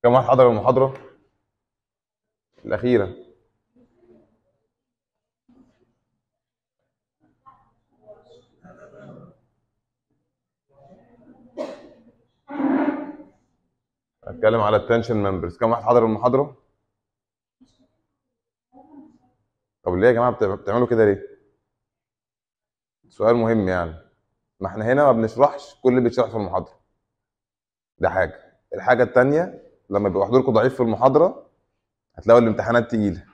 كم واحد حضر المحاضرة؟ الأخيرة هتكلم على التنشن ممبرز كم واحد حضر المحاضرة؟ طب ليه يا جماعة بتع- بتعملوا كده ليه؟ سؤال مهم يعني ما احنا هنا ما بنشرحش كل اللي بيتشرح في المحاضرة ده حاجة الحاجة التانية لما بيبقى حضوركم ضعيف في المحاضرة هتلاقوا الامتحانات تقيلة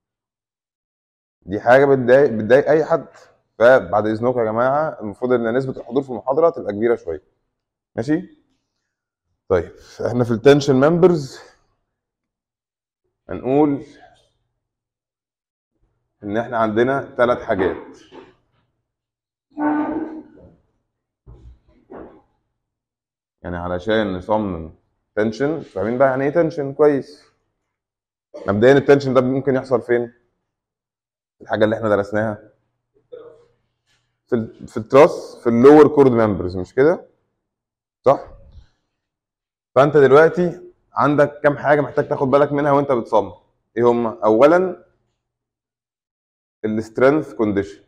دي حاجة بتضايق بتضايق أي حد فبعد إذنكم يا جماعة المفروض إن نسبة الحضور في المحاضرة تبقى كبيرة شوية ماشي؟ طيب احنا في التنشن ممبرز هنقول ان احنا عندنا ثلاث حاجات يعني علشان نصمم تنشن فاهمين بقى يعني ايه تنشن كويس مبدئيا التنشن ده ممكن يحصل فين الحاجه اللي احنا درسناها في ال في التراس في اللور كورد ممبرز مش كده صح فانت دلوقتي عندك كام حاجه محتاج تاخد بالك منها وانت بتصمم ايه هم اولا السترينث كونديشن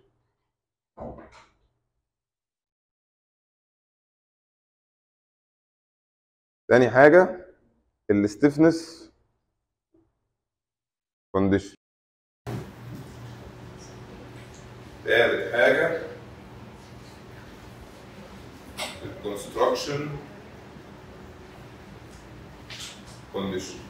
تاني حاجه الستيفنس كونديشن تالت حاجه الكونستراكشن كونديشن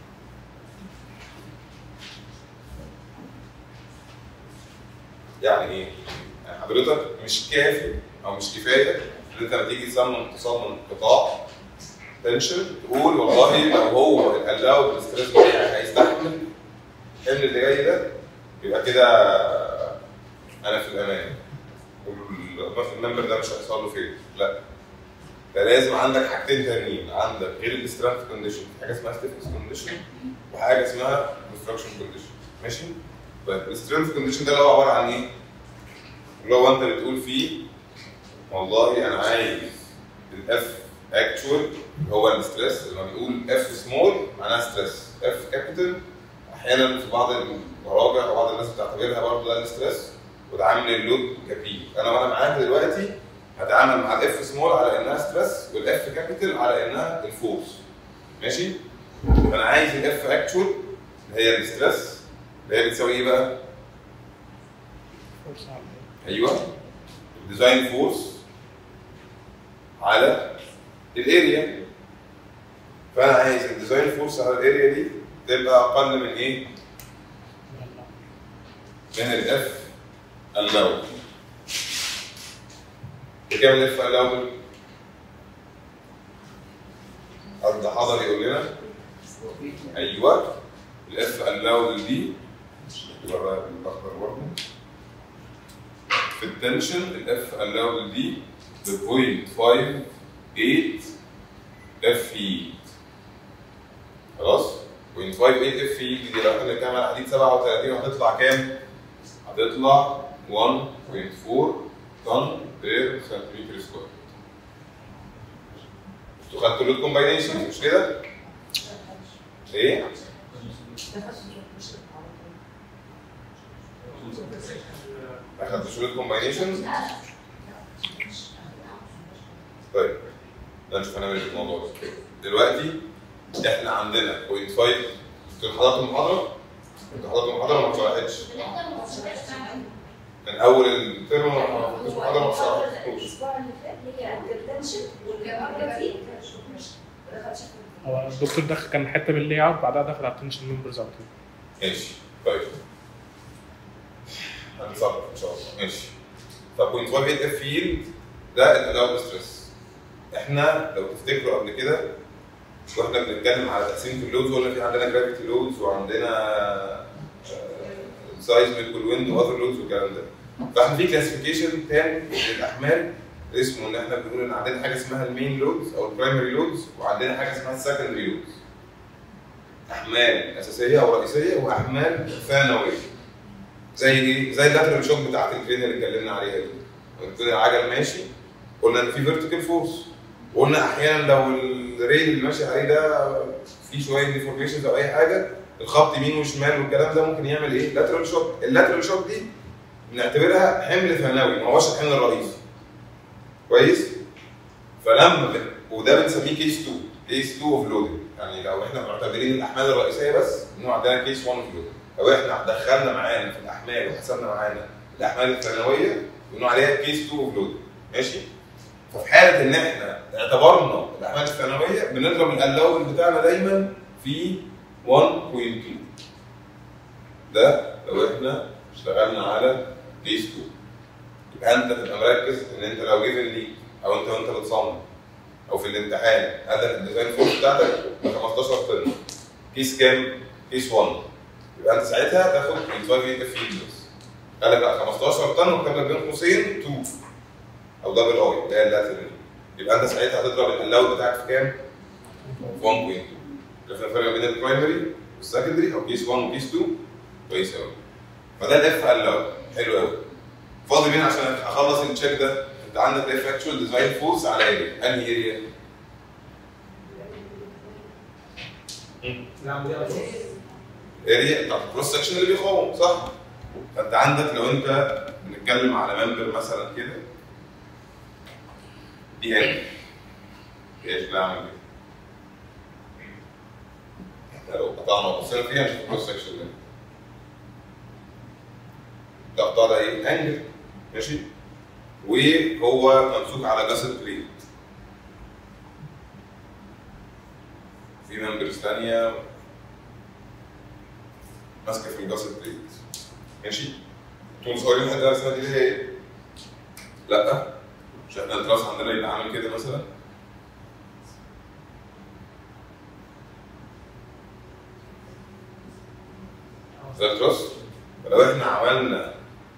يعني ايه؟ يعني حضرتك مش كافي او مش كفايه ان انت لما تيجي تصمم تصمم قطاع تنشن تقول والله لو هو الالاود الستريس بتاعي هيستحمل الحمل اللي جاي ده يبقى كده انا في الامان والمثل الممبر ده مش هيحصل له فين لا ده لازم عندك حاجتين تانيين عندك غير السترينث كونديشن حاجه اسمها ستيفنس كونديشن وحاجه اسمها كونستراكشن كونديشن ماشي طيب السترينث كونديشن ده اللي هو عباره عن ايه؟ اللي هو انت بتقول فيه والله انا عايز الاف اكتوال هو الستريس لما بنقول اف سمول معناها ستريس اف كابيتال احيانا في بعض المراجع او بعض الناس بتعتبرها برضه ده الستريس وتعامل اللود كبي انا وانا معاك دلوقتي هتعامل مع الاف سمول على انها ستريس والاف كابيتال على انها الفورس ماشي انا عايز الاف اكتوال اللي هي الستريس اللي هي بتساوي ايه بقى؟ فرصة على ايوه الديزاين فورس على الاريا فانا عايز الديزاين فورس على الاريا دي تبقى اقل من ايه؟ من الاف اللون بكام الاف اللون؟ حد حضر يقول لنا ايوه الاف اللون دي يبقى الاخضر برضه في التنشن الاف allowed دي ب 0.58 اف هيت خلاص 0.58 اف هيت دي لو احنا بنتكلم على حديد 37 هتطلع كام؟ هتطلع 1.4 طن بير سنتيمتر سكوير انتوا خدتوا اللود كومباينيشن مش كده؟ ايه؟ ما خدتوش اللود كومباينيشن؟ طيب ده نشوف هنعمل ايه في الموضوع ده دلوقتي احنا عندنا 0.5 انتوا حضرتوا المحاضره؟ انتوا حضرتوا المحاضره ولا ما اتشرحتش؟ من اول الترم ما حضرتوش المحاضره ما اتشرحتوش الاسبوع اللي فات هي التنشن والجامعه دي ما دخلش في هو الدكتور دخل كان حته من اللاي اوت بعدها دخل على التنشن ممبرز على طول ماشي طيب هنتصرف ان شاء الله ماشي طب بوينت 1 اف فيلد ده الالاود ستريس احنا لو تفتكروا قبل كده واحنا بنتكلم على تقسيم اللودز قلنا في عندنا جرافيتي لودز وعندنا سايزميك والويند واذر لودز والكلام ده فاحنا في كلاسيفيكيشن تاني للاحمال اسمه ان احنا بنقول ان عندنا حاجه اسمها المين لودز او البرايمري لودز وعندنا حاجه اسمها السكندري لودز احمال اساسيه او رئيسيه واحمال ثانويه زي ايه؟ زي اللاترال شوك بتاعت الكرين اللي اتكلمنا عليها دي لما يكون العجل ماشي قلنا ان في فيرتيكال فورس وقلنا احيانا لو الريل اللي ماشي عليه ده في شويه ديفورميشنز او اي حاجه الخط يمين وشمال والكلام ده ممكن يعمل ايه؟ لاترال شوك اللاترال شوك دي بنعتبرها حمل ثانوي ما هوش الحمل الرئيسي كويس؟ فلما ب... وده بنسميه كيس 2 كيس 2 اوف لودنج يعني لو احنا معتبرين الاحمال الرئيسيه بس انه عندنا كيس 1 اوف لودنج لو احنا دخلنا معانا في الاحمال وحسبنا معانا الاحمال الثانويه بنقول عليها كيس 2 اوف لودنج ماشي؟ ففي حاله ان احنا اعتبرنا الاحمال الثانويه بنضرب الالاول بتاعنا دايما في 1.2 ده لو احنا اشتغلنا على كيس 2 يبقى انت تبقى مركز ان انت لو جيفن ليك او انت وانت بتصمم او في الامتحان هذا الديزاين فورس بتاعتك ب 15 طن كيس كام؟ كيس 1 يبقى انت ساعتها تاخد 25 اف فيلد بس قال لك لا 15 طن وكتب لك بين قوسين 2 او دبل اي اللي هي اللاترال يبقى انت ساعتها هتضرب الالاود بتاعك في كام؟ 1.2 عرفنا الفرق بين البرايمري والسكندري او كيس 1 وكيس 2 كويس قوي فده الاف الاود حلو قوي فاضي مين عشان اخلص التشيك ده انت عندك الاف اكشوال ديزاين فورس على اريا انهي اريا؟ اريا بتاعت الكروس سكشن اللي بيقاوم صح؟ فانت عندك لو انت بنتكلم على ممبر مثلا كده دي اريا دي شكلها عامل كده احنا لو قطعنا وبصينا فيها نشوف الكروس سكشن ده ده قطاع ده ايه؟ انجل ماشي؟ وهو ممسوك على جسد بليت في ممبرز ثانية ماسكة في الجسد بليت ماشي؟ انتوا مصورين لحد الرسمة دي اللي هي ايه؟ لأ مش احنا التراس عندنا يبقى عامل كده مثلا ده التراس فلو احنا عملنا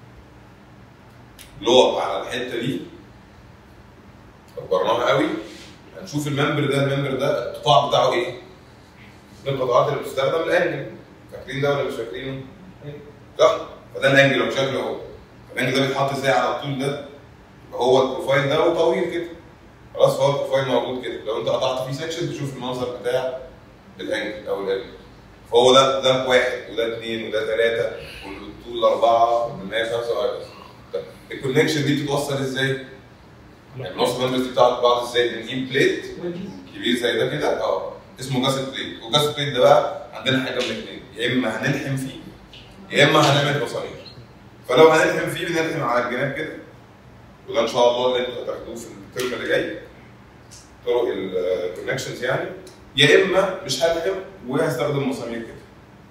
لوب على الحته دي كبرناها قوي هنشوف الممبر ده الممبر ده القطاع بتاعه ايه؟ من القطاعات اللي بتستخدم الانجل فاكرين ده ولا مش فاكرينه؟ صح؟ فده الانجل لو شكله اهو الانجل ده بيتحط ازاي على الطول ده؟ يبقى هو البروفايل ده وطويل كده خلاص فهو البروفايل موجود كده لو انت قطعت فيه سكشن تشوف المنظر بتاع الانجل او الانجل فهو ده ده واحد وده اثنين وده ثلاثه والطول اربعه والنهايه خمسه وهكذا طب الكونكشن دي بتتوصل ازاي؟ يعني نص الممبرز دي بتاعت بعض ازاي؟ بنجيب بليت كبير زي ده كده اه اسمه جاسد بليت والجاسد بليت ده بقى عندنا حاجه من الاثنين يا اما هنلحم فيه يا اما هنعمل مسامير فلو هنلحم فيه بنلحم على الجناب كده وده ان شاء الله اللي انتوا هتاخدوه في الترم اللي جاي طرق الكونكشنز يعني يا اما مش هلحم وهستخدم مسامير كده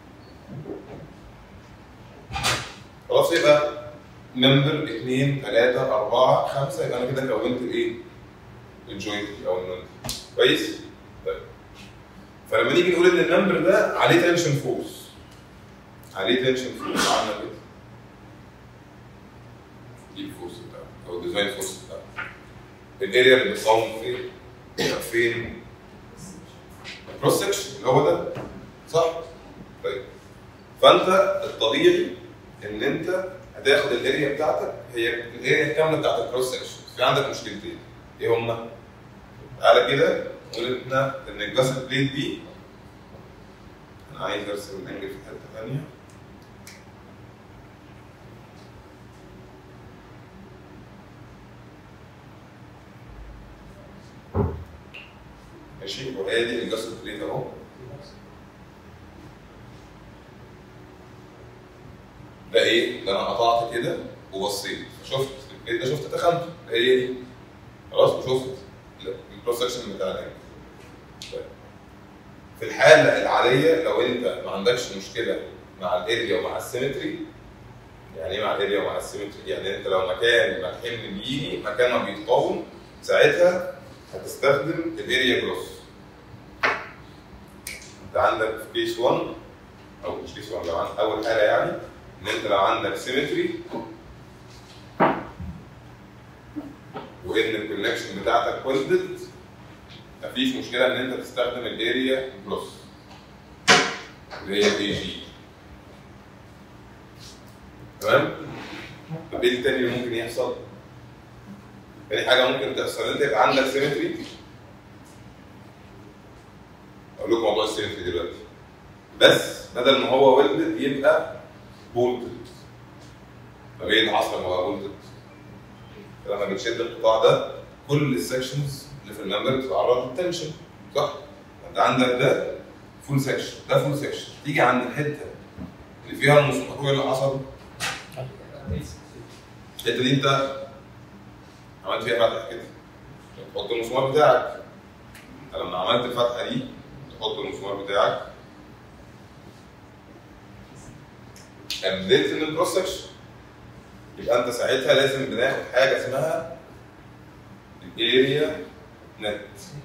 خلاص يبقى نمبر 2 3 4 5 يبقى انا كده كونت الايه؟ الجوينت او النمبر كويس؟ طيب فلما نيجي نقول ان النمبر ده عليه تنشن فورس عليه تنشن فورس عامله كده دي الفورس بتاعه او الديزاين فورس بتاعه الاريا اللي بتصمم فين؟ فين؟ الكروس سكشن اللي هو ده صح؟ طيب فانت الطبيعي ان انت هتاخد الاريا بتاعتك هي الاريا الكامله بتاعت الكروس سكشن في عندك مشكلتين ايه هما؟ تعالى كده نقول احنا ان الجاسد بليت دي انا عايز ارسم الانجل في حته ثانيه ماشي وهي دي الجاسد بليت اهو ده ايه؟ ده انا قطعت كده وبصيت فشفت البليت ده شفت تخنته هي دي خلاص وشفت الكروس سكشن بتاع الانجل طيب. في الحاله العاديه لو انت ما عندكش مشكله مع الاريا ومع السيمتري يعني ايه مع الاريا ومع السيمتري؟ يعني انت لو مكان ما الحمل بيجي مكان ما بيتقاوم ساعتها هتستخدم الاريا جروس انت عندك في كيس 1 او مش كيس 1 لو عندك اول حاله يعني ان انت لو عندك سيمتري وان الكونكشن بتاعتك ويلدد مفيش مشكله ان انت تستخدم الاريا بلس اللي هي اي جي تمام؟ طب ايه التاني اللي ممكن يحصل؟ تاني حاجه ممكن تحصل انت يبقى عندك سيمتري اقول لكم موضوع السيمتري دلوقتي بس بدل ما هو ويلدد يبقى بولتد طب ايه اللي حصل لما بقى بولتد؟ لما بتشد القطاع ده كل السكشنز اللي في الممبر بتتعرض للتنشن صح؟ انت عندك ده فول سكشن ده فول سكشن تيجي عند الحته اللي فيها المسمار ايه اللي حصل؟ الحته دي انت عملت فيها فتحه كده تحط المسمار بتاعك لما عملت الفتحه دي تحط المسمار بتاعك قللت من الكروس سكشن يبقى انت ساعتها لازم بناخد حاجه اسمها الاريا نت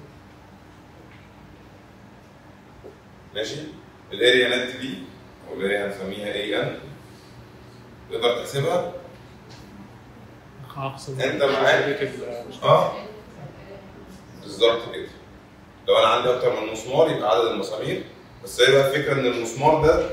ماشي الاريا نت دي او الاريا هنسميها اي ان تقدر تحسبها هقسم أنت معاك. ال- اه بالظبط كده لو انا عندي اكتر من مسمار يبقى عدد المسامير بس هي بقى الفكره ان المسمار ده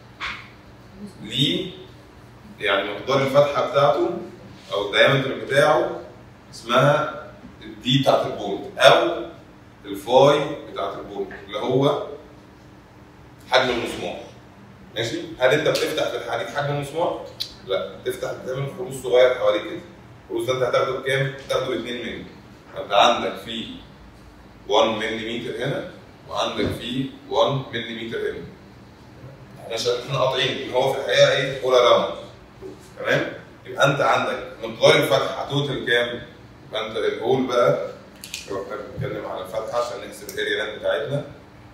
ليه يعني مقدار الفتحه بتاعته او الدايمتر بتاعه اسمها الدي بتاعت البولت او الفاي بتاعت البولت اللي هو حجم المسمار ماشي هل انت بتفتح في الحديد حجم المسمار؟ لا بتفتح بتعمل خروج صغير حوالي كده الخروج ده انت هتاخده بكام؟ هتاخده ب 2 مللي انت عندك فيه 1 ملم هنا وعندك فيه 1 ملم هنا عشان احنا قاطعين ان هو في الحقيقه ايه؟ اول راوند تمام؟ يبقى انت عندك مقدار الفتحه توتال كام؟ يبقى انت الهول بقى لو احنا بنتكلم على الفتحه عشان نحسب الاريا نت بتاعتنا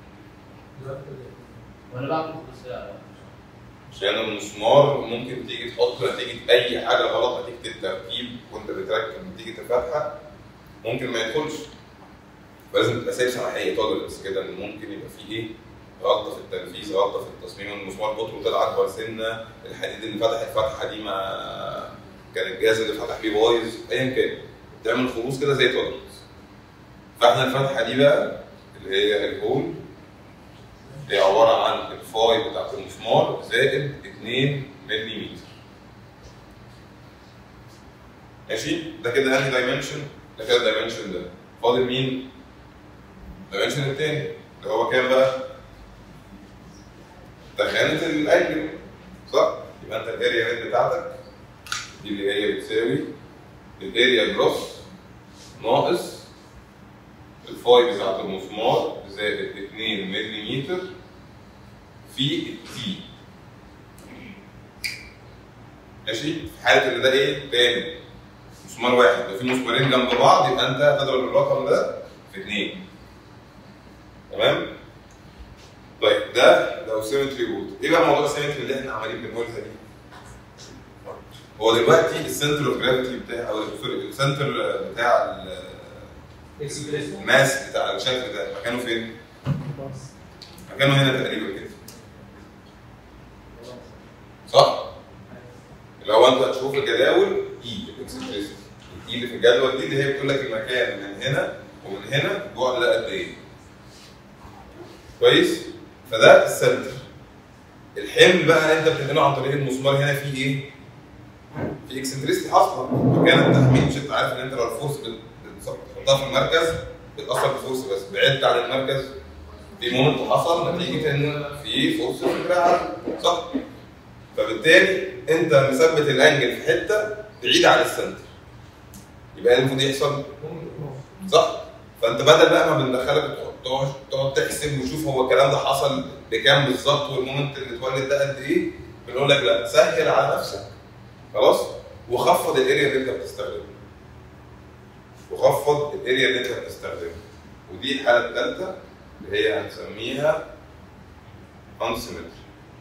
وانا بعمل بس عشان المسمار ممكن تيجي تحط نتيجه اي حاجه غلط نتيجه التركيب وانت بتركب نتيجه الفتحه ممكن ما يدخلش فلازم تبقى سايب سماحيه تولرنس كده ان ممكن يبقى فيه ايه غلطه في التنفيذ غلطه في التصميم المسمار قطره طلع اكبر سنه الحديد اللي فتح الفتحه دي ما كان الجهاز اللي فتح بيه بايظ ايا كان تعمل خروج كده زي تولرنس فاحنا الفتحه دي بقى اللي هي الهول هي عباره عن الفاي بتاعت المسمار زائد 2 ملم ماشي ده كده انهي دايمنشن ده كده الدايمنشن ده فاضل مين؟ الدايمنشن التاني اللي هو كام بقى؟ تخانة الانجل صح؟ يبقى انت الاريا ريت بتاعتك دي اللي هي بتساوي الاريا جروس ناقص الفاي بتاعت المسمار زائد 2 ملم في التي ماشي في حاله ان ده ايه تاني مسمار واحد لو في مسمارين جنب بعض يبقى انت هتضرب الرقم ده في اثنين تمام طيب ده لو سيمتري بوت ايه بقى موضوع السيمتري اللي احنا عمالين بنقولها دي هو دلوقتي السنتر اوف جرافيتي بتاع او سوري السنتر بتاع ال- الماس بتاع الشكل ده مكانه فين؟ مكانه هنا تقريبا كده صح؟ اللي هو انت هتشوف الجداول اي الاكسبريسيف الاي اللي في الجدول دي اللي هي بتقول لك المكان من هنا ومن هنا البعد ده قد ايه كويس؟ فده السنتر الحمل بقى انت بتنقله عن طريق المسمار هنا فيه ايه؟ في اكسنتريستي حاصله مكان التحميل مش انت عارف ان انت لو الفورس بت- بتحطها في المركز بتاثر بفورس بس بعدت عن المركز في مومنت حصل نتيجه ان في فورس في دراعك صح؟ فبالتالي انت مثبت الانجل في حته بعيده عن السنتر يبقى ايه المفروض يحصل؟ صح؟ فانت بدل بقى ما بندخلك تقعد تقعد تحسب وتشوف هو الكلام ده حصل بكام بالظبط والمومنت اللي اتولد ده قد ايه بنقول لك لا سهل على نفسك خلاص وخفض الاريا اللي انت بتستخدمها وخفض الاريا اللي انت بتستخدمها ودي الحاله الثالثه اللي هي هنسميها انسيمتري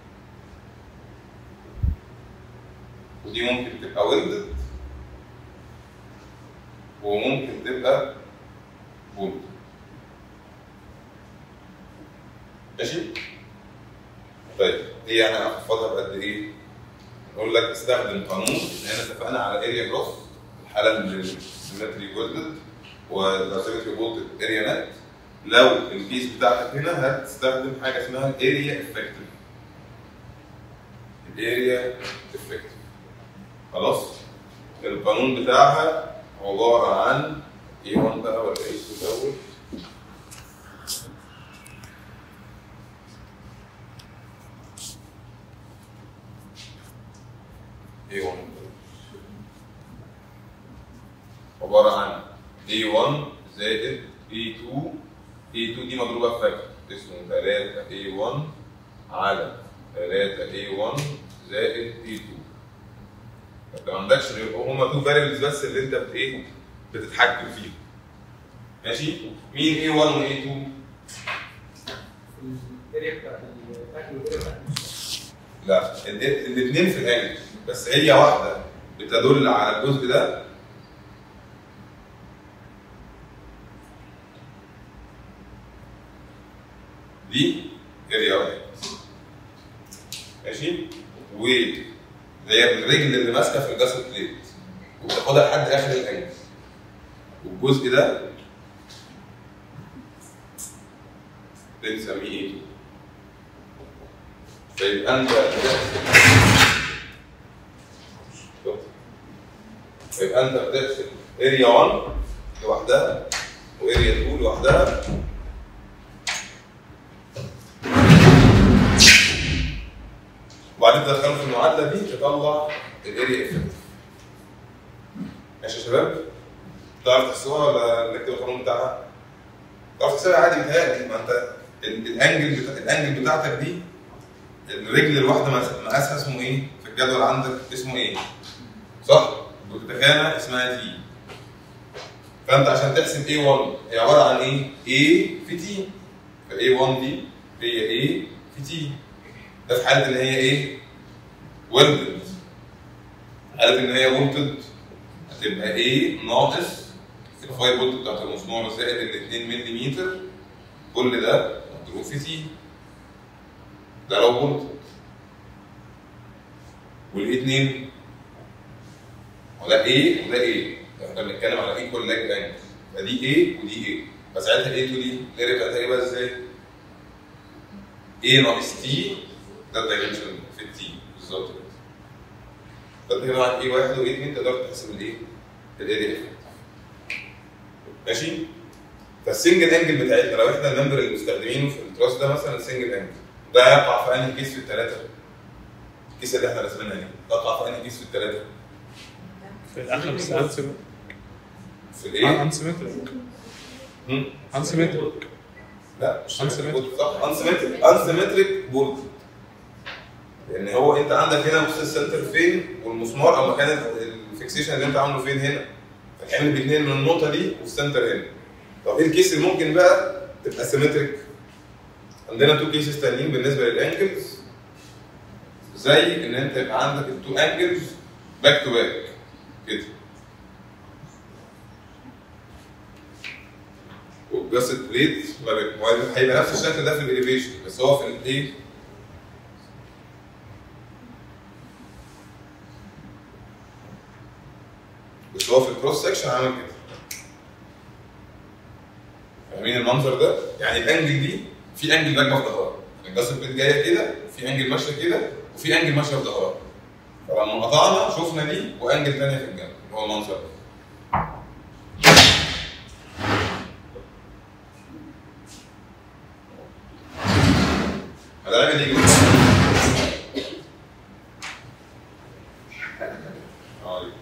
ودي ممكن تبقى ويلدد وممكن تبقى بولد ماشي؟ طيب دي يعني هخفضها بقد ايه؟ نقول لك استخدم قانون احنا اتفقنا على اريا جروس الحاله اللي السيمتري ويلدد والسيمتري بولد اريا نت لو البيس بتاعتك هنا هتستخدم حاجه اسمها الاريا افكتيف الاريا افكتيف خلاص القانون بتاعها عباره عن ايه 1 بقى ولا ايه الاول عباره عن A1 زائد A2 A2 دي مضروبه في فاكتور اسمه 3 A1 على 3 A1 زائد A2 انت ما عندكش غير هما تو فاريبلز بس اللي انت بت ايه بتتحكم فيهم ماشي مين A1 و A2 الاريا بتاعت الاكل والاريا بتاعت لا الاثنين في الانجل بس هي واحده بتدل على الجزء ده دي اريا واحد ماشي و هي الرجل اللي ماسكه في الجاس بليت وبتاخدها لحد اخر الانجل والجزء ده بنسميه ايه؟ فيبقى انت فيبقى انت بتقسم اريا 1 لوحدها واريا 2 لوحدها وبعدين تدخله في المعادله دي تطلع الاريا افكت ماشي يا شباب؟ تعرف تحسبوها ولا نكتب القانون بتاعها؟ تعرف تحسبها عادي متهيألي ما انت ال- الانجل بتا... الانجل بتاعتك دي الرجل الواحده مقاس- مقاسها اسمه ايه؟ في الجدول عندك اسمه ايه؟ صح؟ بتتخانة اسمها تي فانت عشان تحسب A1 هي عباره عن ايه؟ A في T ف A1 دي هي A في T ده في حاله ان هي ايه؟ ويلدد حاله ان هي وولتد هتبقى A ناقص الفاير فولت بتاعت المسمار زائد ال 2 ملم كل ده مضروب في T ده لو فولتد والاثنين وده A وده A احنا بنتكلم على ايكوال لاج انجل فدي A ودي A فساعتها A تو دي الاريا بتاعتها ايه بقى ازاي؟ A ناقص T ده الدايمنشن في التي بالظبط كده فانت كده معاك A واحد و A اتنين تقدر تحسب الايه؟ الاريا افكت ماشي؟ فالسنجل انجل بتاعتنا لو احنا النمبر اللي مستخدمينه في التراس ده مثلا سنجل انجل ده يقع في انهي كيس في الثلاثه؟ الكيس اللي احنا رسمينها دي تقع في انهي كيس في الثلاثه؟ في الاغلب بس في الايه؟ انسيمتريك هم؟ انسيمتريك لا مش Unsymmetric. صح انسيمتريك انسيمتريك بولد لان هو انت عندك هنا نص السنتر فين والمسمار او مكان الفيكسيشن اللي انت عامله فين هنا فالحمل بيتنقل من النقطه دي والسنتر هنا طب ايه الكيس اللي ممكن بقى تبقى سيمتريك عندنا تو كيسز تانيين بالنسبه للانجلز زي ان انت يبقى عندك التو انجلز باك تو باك كده والجاست بليت ما بي- هو هيبقى نفس الشكل ده في الاليفيشن بس هو في الايه؟ بس هو في الكروس سكشن عامل كده فاهمين المنظر ده؟ يعني الانجل دي في انجل راكبه في ظهرها الجاست بليت جايه كده وفي انجل ماشيه كده وفي انجل ماشيه في ظهرها فلما قطعنا شفنا دي وانجل ثانيه في الجنب اللي هو المنظر ده هذا العمل يجي اه يجي.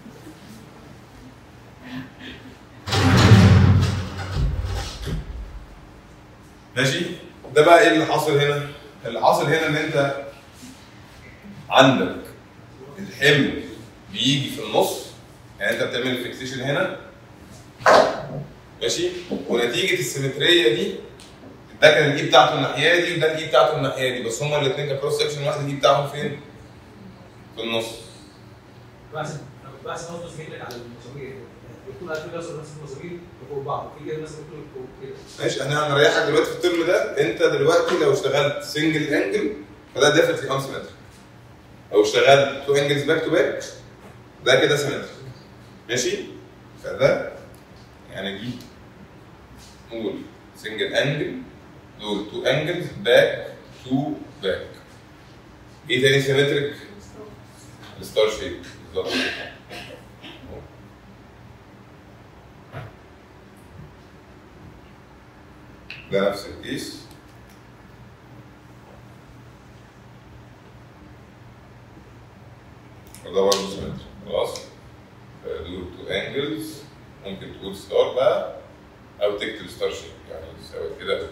ماشي ده بقى ايه اللي حاصل هنا؟ اللي حاصل هنا ان انت عندك الحمل بيجي في النص يعني انت بتعمل الفيكسيشن هنا ماشي ونتيجه السيمتريه دي ده كان الاي بتاعته الناحيه دي وده الاي بتاعته الناحيه دي بس هما الاثنين ككروس سكشن واحد الاي بتاعهم فين؟ في النص بحسب بحسب نقطة سكيلك على المسامير يكون عارفين يوصل نفس المسامير فوق بعض في كده مثلا ممكن يكون كده ماشي احنا هنريحك دلوقتي في الترم ده انت دلوقتي لو اشتغلت سنجل انجل فده ديفنتلي انسيمتريك لو اشتغلت تو انجلز باك تو باك ده كده سيمتريك ماشي فده يعني دي نقول سنجل انجل دول تو انجلز باك تو باك ايه تاني سيمتريك؟ الستار شيب بالظبط ده نفس الكيس وده برضه سيمتري خلاص دول تو انجلز ممكن تقول ستار بقى او تكتب ستار شيب يعني سواء كده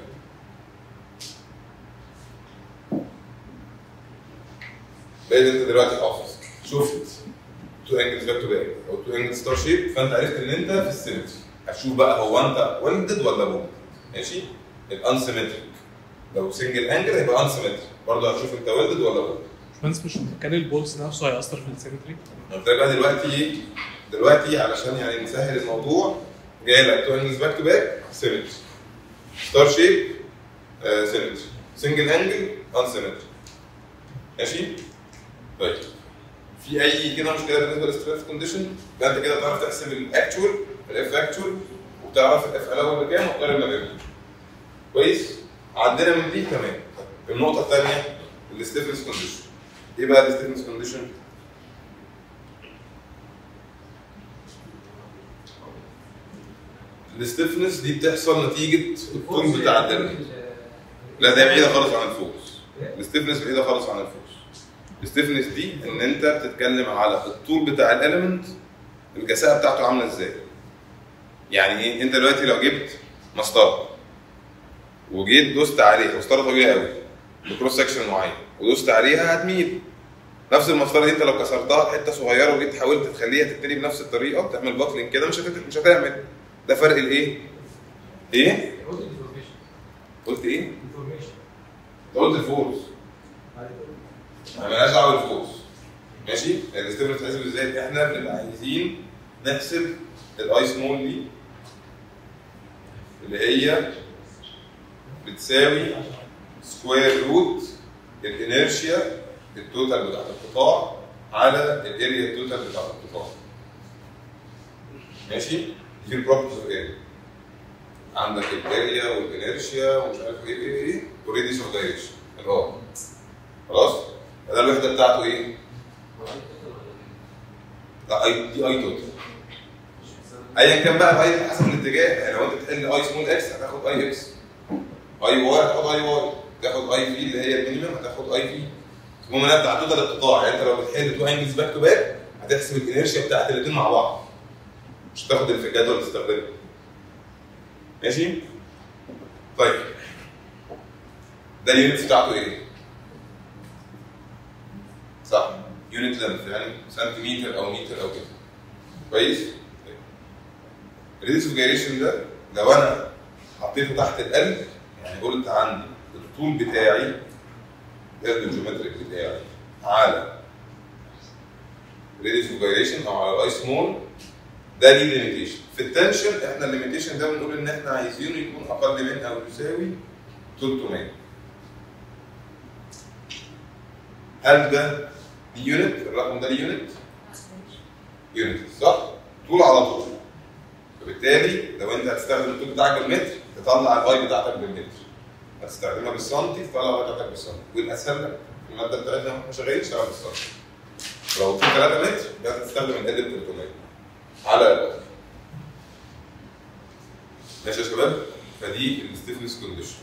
بقيت انت دلوقتي حافظ شفت تو انجلز باك تو باك او تو انجلز ستار شيب فانت عرفت ان انت في السيمتري هتشوف بقى هو انت ويلدد ولا بولد ماشي الانسيمتريك لو سنجل انجل هيبقى انسيمتريك برضه هتشوف انت ويلدد ولا بولد بس مش مكان البولز نفسه هيأثر في السيمتري قلت لك بقى دلوقتي ايه؟ دلوقتي علشان يعني نسهل الموضوع جاي لك تو انجلز باك تو باك سيمتري ستار شيب سيمتري سنجل انجل ان سيمتري ماشي؟ طيب في اي كده مشكله بالنسبه للستريس كونديشن ده انت كده تعرف تحسب الاكتوال الاف اكتوال وتعرف الاف الاول بكام وتقارن ما بينهم كويس؟ عدينا من دي تمام النقطه الثانيه الستيفنس كونديشن ايه بقى الستيفنس كونديشن؟ الستيفنس دي بتحصل نتيجه الطول بتاع الدم لا ده بعيده خالص عن الفوكس الستيفنس بعيده خالص عن الفوكس الستيفنس دي ان انت بتتكلم على الطول بتاع الاليمنت الكثافه بتاعته عامله ازاي يعني ايه انت دلوقتي لو جبت مسطره وجيت دوست عليها مسطره طويله قوي بكروس سكشن معين ودوست عليها هتميل نفس المسطره دي انت لو كسرتها لحته صغيره وجيت حاولت تخليها تتني بنفس الطريقه تعمل باكلينج كده مش هتت... مش هتعمل ده فرق الايه؟ ايه؟ قلت انفورميشن قلت ايه؟ انفورميشن انت قلت الفورس انا مالهاش دعوه بالفورس ماشي؟ الاستيفن بتتحسب ازاي؟ احنا بنبقى عايزين نحسب الاي سمول دي اللي هي بتساوي سكوير روت الانيرشيا التوتال بتاعت القطاع على الاريا التوتال بتاعت القطاع ماشي؟ دي البروبرتيز اوف اريا عندك الاريا والانيرشيا ومش عارف ايه ايه ايه والريديوس اوف دايركشن الار خلاص؟ ده الوحده بتاعته ايه؟ لا اي دي اي توتال ايا كان بقى اي حسب الاتجاه يعني لو انت بتحل اي سمول اكس هتاخد اي اكس اي واي هتاخد اي واي تاخد اي في اللي هي المينيمم هتاخد اي في المهم انها بتاع توتال القطاع يعني انت لو بتحل تو انجلز باك تو باك هتحسب الانيرشيا بتاعت الاثنين مع بعض مش تاخد اللي في الجدول تستخدمه ماشي طيب ده اليونت بتاعته ايه؟ صح يونت لينث يعني سنتيمتر او متر او كده كويس؟ الريديوس اوف جايريشن ده لو انا حطيته تحت القلب يعني قلت عندي الطول بتاعي الجيومتريك بتاعي على ريديوس اوف جايريشن او على الاي سمول ده ليه ليميتيشن في التنشن احنا الليميتيشن ده بنقول ان احنا عايزينه يكون اقل من او يساوي 300 هل ده دي يونت الرقم ده ليه يونت يونت صح طول على طول فبالتالي لو انت هتستخدم الطول بتاعك بالمتر تطلع الاي بتاعتك بالمتر هتستخدمها بالسنتي تطلع الاي بتاعتك بالسنتي والاسهل لك الماده بتاعتنا واحنا شغالين اشتغل بالسنتي لو الطول 3 متر يبقى تستخدم ال 300 على الاقل ماشي يا شباب فدي الستيفنس كونديشن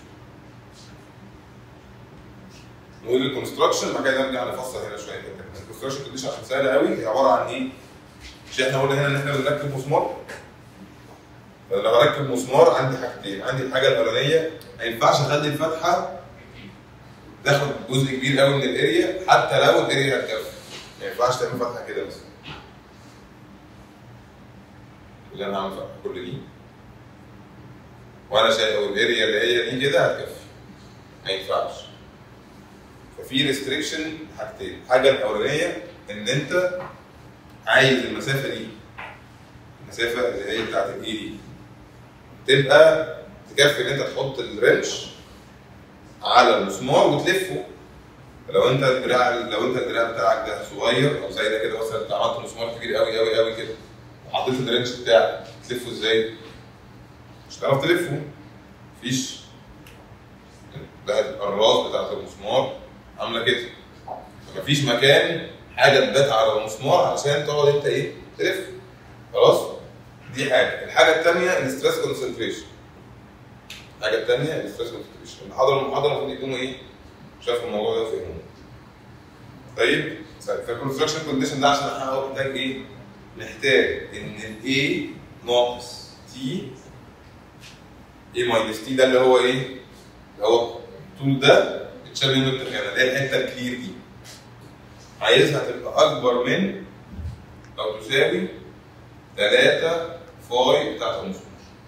نقول الكونستراكشن بعد كده نرجع نفصل هنا شويه كده الكونستراكشن كونديشن عشان سهله قوي هي عباره عن ايه؟ مش احنا قلنا هنا ان احنا بنركب مسمار فلما بركب مسمار عندي حاجتين عندي الحاجه الاولانيه ما ينفعش اخلي الفتحه تاخد جزء كبير قوي من الاريا حتى لو الاريا هتكفي ما ينفعش تعمل فتحه كده مثلا اللي انا عامل فتحه كل دي وانا شايف الاريا اللي هي دي كده هتكفي ما ينفعش ففي ريستريكشن حاجتين الحاجه الاولانيه ان انت عايز المسافه دي المسافه اللي هي بتاعت الاي دي تبقى تكفي ان انت تحط الرنش على المسمار وتلفه لو انت الدراع لو انت الدراع بتاعك ده صغير او زي ده كده مثلا انت عملت مسمار كبير قوي قوي قوي كده وحطيت الرنش بتاعك تلفه ازاي؟ مش هتعرف تلفه مفيش ده الراس بتاعت المسمار عامله كده مفيش مكان حاجه تبات على المسمار عشان تقعد انت ايه تلف خلاص دي حاجه الحاجه الثانيه الستريس كونسنتريشن الحاجه الثانيه الستريس كونسنتريشن اللي حضروا المحاضره المفروض يكونوا ايه شافوا الموضوع ده وفهموه طيب فالكونستراكشن كونديشن ده عشان احققه محتاج ايه؟ محتاج ان الاي ناقص تي ايه ماينس تي ده اللي هو ايه؟ اللي هو الطول ده اتشال منه التخانه اللي هي الحته الكلير دي عايزها تبقى اكبر من او تساوي 3 فاي بتاعت النص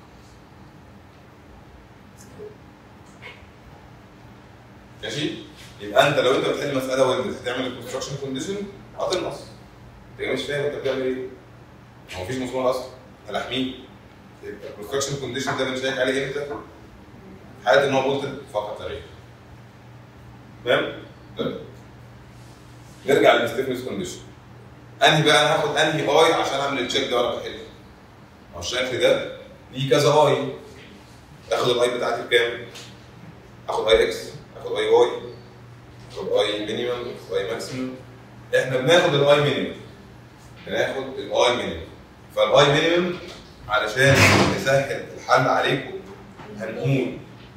ماشي يبقى انت لو انت بتحل مساله ويندوز هتعمل الكونستراكشن كونديشن هتنقص انت مش فاهم انت بتعمل ايه هو مفيش مسمار اصلا هلحميه يبقى الكونستراكشن كونديشن ده بنشيك عليه امتى؟ حاله ان هو بولتد فقط لا غير تمام؟ طيب نرجع للستيفنس كونديشن انهي بقى انا هاخد انهي اي عشان اعمل التشيك ده وانا بحل هو الشكل ده ليه كذا اي اخد الاي بتاعتي بكام؟ اخد اي اكس اخد اي واي اخد اي مينيمم اخد اي ماكسيمم احنا بناخد الاي مينيمم بناخد الاي مينيمم فالاي مينيمم علشان نسهل الحل عليكم هنقول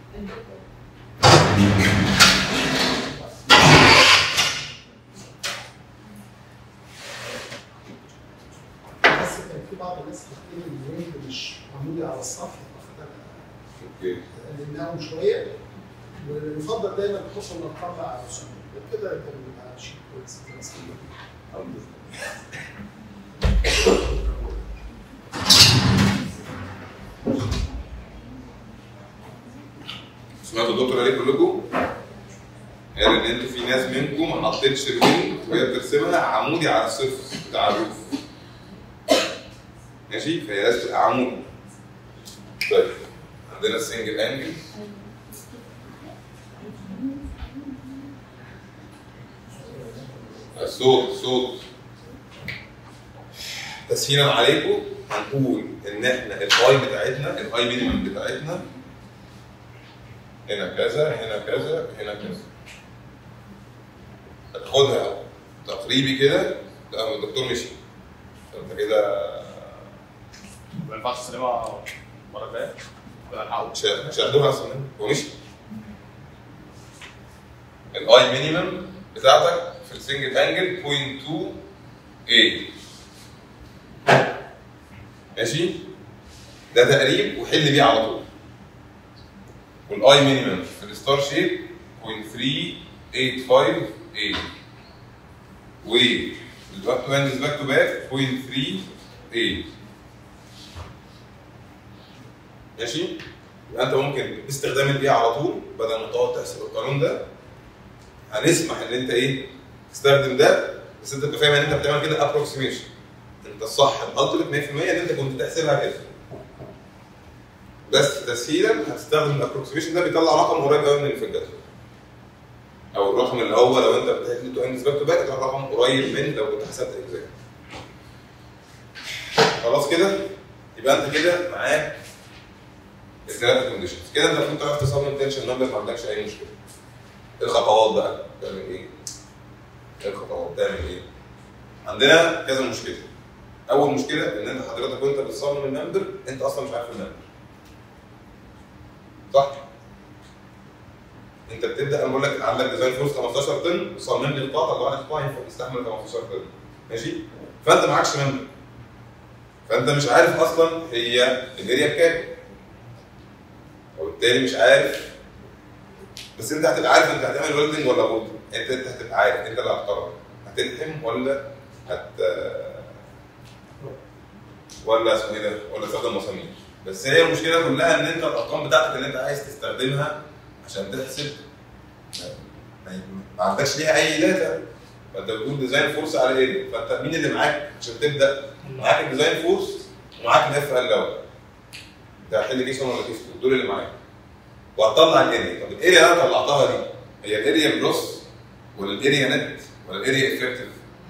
بس كان في بعض الناس حاطين الويند مش معمول على السطح اوكي فقلناهم شويه ويفضل دايما توصل للارقام بقى على الرسوم كده كان بيبقى شيء كويس الناس كلها. الحمد لله سمعتوا الدكتور عليه كلكم؟ قال ان انتوا في ناس منكم ما حطيتش الويند وهي بترسمها عمودي على الصفر بتاع الروف. ماشي؟ فهي لازم تبقى عمودي. طيب عندنا السنجل انجل الصوت صوت تسهيلا عليكم هنقول ان احنا الاي بتاعتنا الاي مينيمم بتاعتنا هنا كذا هنا كذا هنا كذا هتاخدها تقريبي كده لا الدكتور مشي انت كده ما ينفعش تسلمها المره الجايه ولا الحقه مش مش هياخدوها اصلا هو مشي الاي مينيمم بتاعتك في السنجل انجل 0.2 a ماشي ده تقريب وحل بيه على طول والاي مينيمم في الستار شيب 0.385 a والباك تو هاندز باك تو باك 0.3 a ماشي يبقى انت ممكن باستخدام الايه على طول بدل ما تقعد تحسب القانون ده هنسمح ان انت ايه تستخدم ده بس انت تبقى فاهم ان انت بتعمل كده ابروكسيميشن انت الصح الالتيميت 100% ان انت كنت تحسبها كده بس تسهيلا هتستخدم الابروكسيميشن ده بيطلع رقم قريب قوي من اللي في الجدول او الرقم اللي هو لو انت بتحل تو اندز باك تو باك هتطلع رقم قريب من لو كنت حسبت اجزاء خلاص كده يبقى انت كده معاك الثلاثه كونديشنز كده انت المفروض تعرف تصمم تنشن نمبر ما عندكش اي مشكله الخطوات بقى تعمل ايه؟ ايه الخطوات تعمل ايه؟ عندنا كذا مشكله اول مشكله ان انت حضرتك وانت بتصمم النمبر انت اصلا مش عارف النمبر صح؟ انت بتبدا انا بقول لك عندك ديزاين فورس 15 طن صمم لي قطاع طلع لي قطاع ينفع يستحمل 15 طن ماشي؟ فانت معكش نمبر فانت مش عارف اصلا هي الاريا بكام وبالتالي مش عارف بس انت هتبقى عارف انت هتعمل ويلدنج ولا بولدنج انت انت هتبقى عارف انت اللي هتقرر هتلحم ولا هت ولا اسمه ايه ده ولا تستخدم مسامير بس هي المشكله كلها ان انت الارقام بتاعتك اللي انت عايز تستخدمها عشان تحسب ما- ما عندكش ليها اي داتا فانت بتقول ديزاين فورس على ايه فانت مين اللي معاك عشان تبدا معاك الديزاين فورس ومعاك الاف ال الاول انت هتحل كيس ولا كيس دول اللي معاك وهتطلع الاريا طب الاريا اللي انا طلعتها دي هي الاريا جروس ولا الاريا نت ولا الاريا افكتيف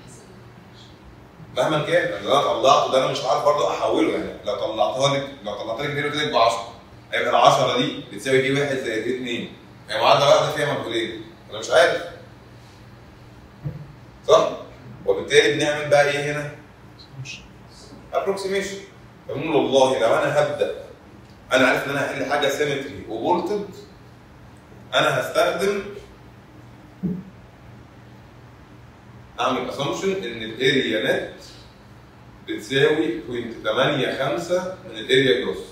مهما كان اللي انا طلعته ده انا مش عارف برضه احوله يعني لو طلعتها لك لو طلعت لك الاريا قلت لك ب 10 هيبقى ال 10 دي بتساوي دي 1 زائد 2 هي معادله واحده فيها مجهولين انا مش عارف صح؟ وبالتالي بنعمل بقى ايه هنا؟ ابروكسيميشن فبنقول والله لو انا هبدا انا عارف ان انا هحل حاجه سيمتري وفولتد انا هستخدم اعمل اسامبشن ان الاريا نت بتساوي 0.85 من الاريا جروس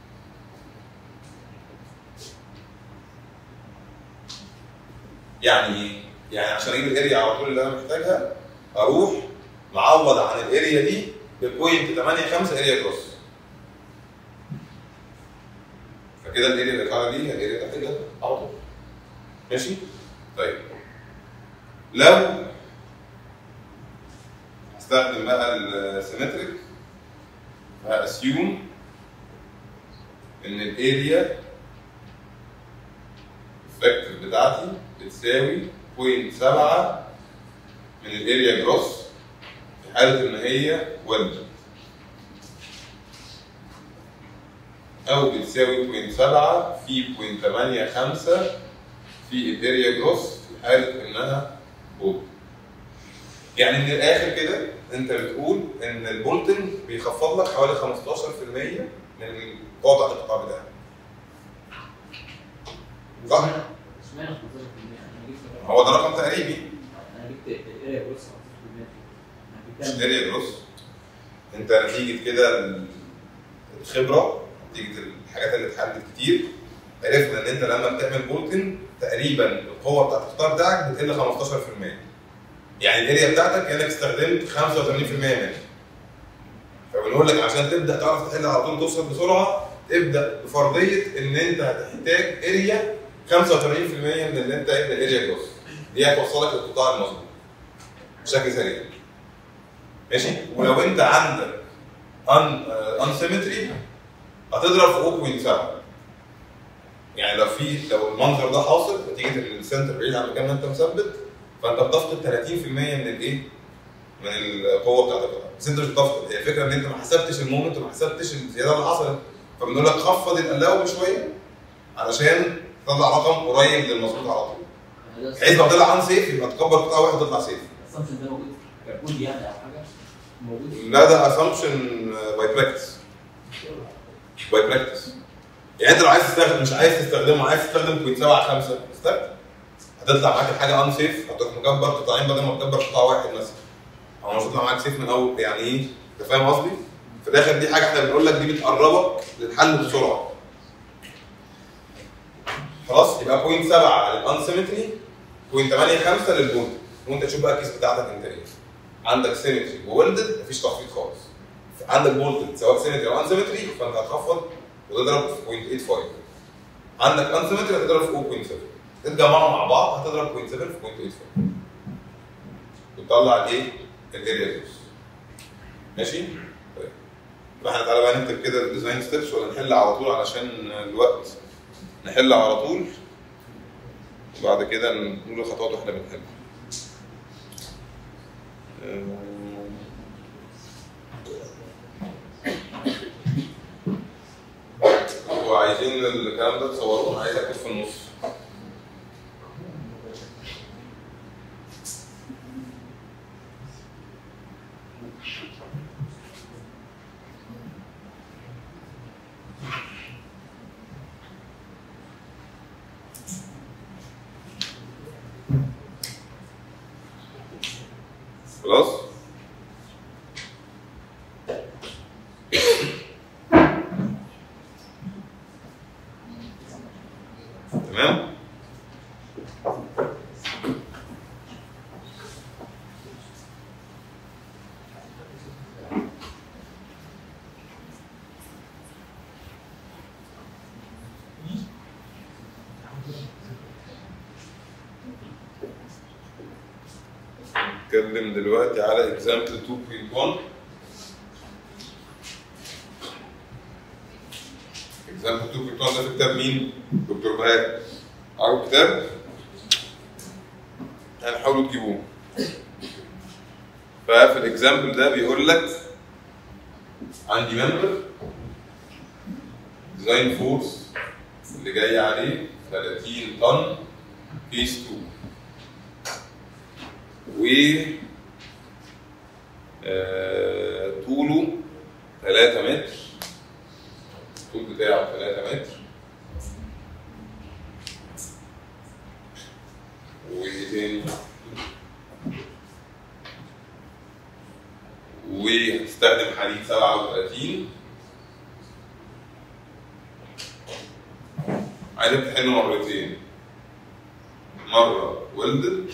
يعني ايه؟ يعني عشان اجيب الاريا على طول اللي انا محتاجها اروح معوض عن الاريا دي ب 0.85 اريا جروس فكده الاريا اللي طالعه دي هي الاريا بتاعت الجدول على طول ماشي؟ طيب لو هستخدم بقى السيمتريك هاسيوم ان الاريا الفاكتور بتاعتي بتساوي 0.7 من الاريا جروس في حاله ان هي ويلد او بتساوي 0.7 في 0.85 في الاريا جروس في حاله انها بولت يعني من الاخر كده انت بتقول ان البولتن بيخفض لك حوالي 15% من القوه بتاعت القطاع بتاعك صح؟ اشمعنى 15%؟ انا جبت هو ده رقم تقريبي انا جبت اريا بص 15% مش انا جبتها اريا جروس انت نتيجه كده الخبره نتيجه الحاجات اللي اتحلت كتير عرفنا ان انت لما بتعمل بولتن تقريبا القوه بتاعت القطاع بتاعك بتقل 15% يعني الاريا بتاعتك كانك استخدمت 85% منها فبنقول لك عشان تبدا تعرف تحل على طول توصل بسرعه ابدا بفرضيه ان انت هتحتاج اريا 85% من اللي انت ابدا اريا جروس دي هتوصلك للقطاع المظبوط بشكل سريع ماشي ولو انت عندك ان ان سيمتري هتضرب في 0.7 يعني لو في لو المنظر ده حاصل نتيجه ان السنتر بعيد عن مكان ما انت مثبت فانت بتفقد 30% من الايه؟ من القوه بتاعت القطع بس انت مش بتفقد هي الفكره ان انت ما حسبتش المومنت وما حسبتش الزياده اللي حصلت فبنقول لك خفض القلاوه شويه علشان تطلع رقم قريب للمظبوط على طول بحيث لو طلع ان سيف يبقى تكبر قطعه واحده تطلع سيف الاسامبشن ده موجود في كربون يعني او حاجه موجود لا ده اسامبشن باي براكتس باي براكتس يعني انت لو عايز تستخدم مش عايز تستخدمه عايز تستخدم 0.75 استخدم هتطلع معاك الحاجه ان سيف هتروح مكبر قطاعين بدل ما تكبر قطاع واحد مثلا او مش هتطلع معاك سيف من اول يعني ايه انت فاهم قصدي؟ في الاخر دي حاجه احنا بنقول لك دي بتقربك للحل بسرعه خلاص يبقى 0.7 على الانسيمتري 0.85 للبونت وانت تشوف بقى الكيس بتاعتك انت ايه عندك سيمتري وولدد مفيش تخفيض خالص عندك بولتد سواء سيمتري او انسيمتري فانت هتخفض وتضرب في 0.85 عندك انسيمتري هتضرب في 0.7 تتجمعوا مع بعض هتضرب 0.7 في 0.85 وتطلع الايه؟ الاريا دوس ماشي؟ طيب فاحنا تعالى بقى نكتب كده الديزاين ستيبس ولا نحل على طول علشان الوقت نحل على طول وبعد كده نقول الخطوات واحنا بنحل هو عايزين الكلام ده تصوروه انا عايز اكتب في النص خلاص تمام نتكلم دلوقتي على example 2.1 example 2.1 ده في كتاب مين؟ دكتور بهاء عارف كتاب؟ هنحاولوا تجيبوه ففي الاكزامبل ده بيقول لك عندي ممبر ديزاين فورس اللي جاي عليه 30 طن بيس 2 و آه، طوله 3 متر الطول بتاعه 3 متر وايه تاني وهتستخدم استخدم حديد 37 عايزك تحل مرتين مرة ويلدد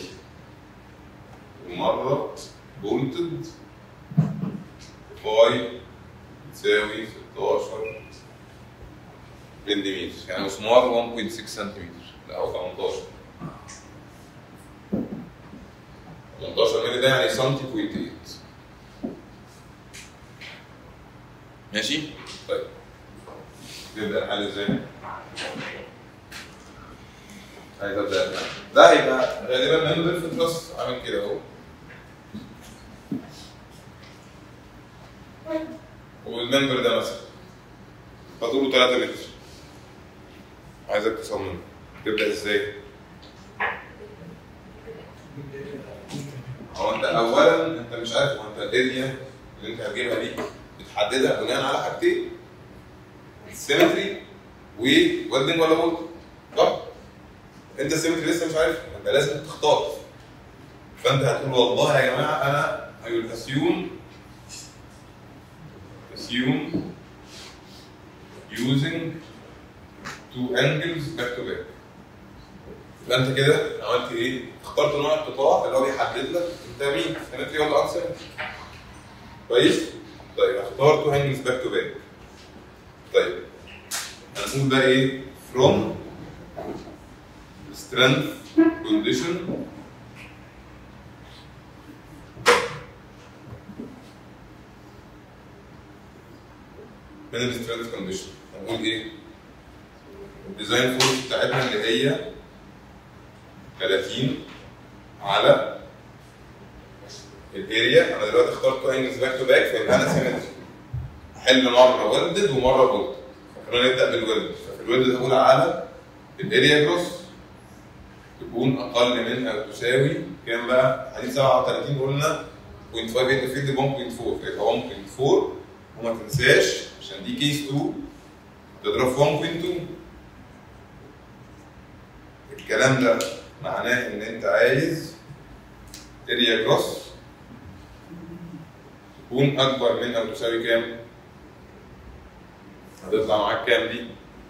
ومرة بولتد باي تساوي 16 مليمتر يعني مسمار 1.6 سنتيمتر لا هو 18 18 مللي ده يعني سنتي بوينت 8 ماشي؟ طيب نبدأ الحل ازاي؟ عايز ابدا الحل. ده هيبقى غالبا ممبر في الكلاس عامل كده اهو والممبر ده مثلا فطوله 3 متر عايزك تصمم تبدا ازاي؟ هو انت اولا انت مش عارف هو انت الاريا اللي انت هتجيبها دي بتحددها بناء على حاجتين السيمتري وويلدنج ولا بولت صح؟ انت السيمتري لسه مش عارف انت لازم تختار فانت هتقول والله يا جماعه انا I will assume assume using two angles back to back يبقى انت كده عملت ايه؟ اخترت نوع القطاع اللي هو بيحدد لك انت مين؟ سيمتري ولا انسيمتري كويس؟ طيب اختار تو هانجز باك تو باك طيب هنقول بقى ايه؟ from strength condition من السترينث كونديشن هنقول ايه؟ الديزاين فورس بتاعتنا اللي هي 30 على الاريا انا دلوقتي اخترت انجلز باك تو باك فيبقى انا سيمتري احل مره ويلدد ومره بولت خلينا نبدا بالويلد ففي الويلد هقول على الاريا جروس تكون اقل من او تساوي كام بقى؟ حديد 37 قلنا 0.5 انت فيد 1.4 فيبقى 1.4 وما تنساش عشان دي كيس 2 تضرب في 1.2 الكلام ده معناه ان انت عايز اريا جروس تكون اكبر من او تساوي كام؟ هتطلع معاك كام دي؟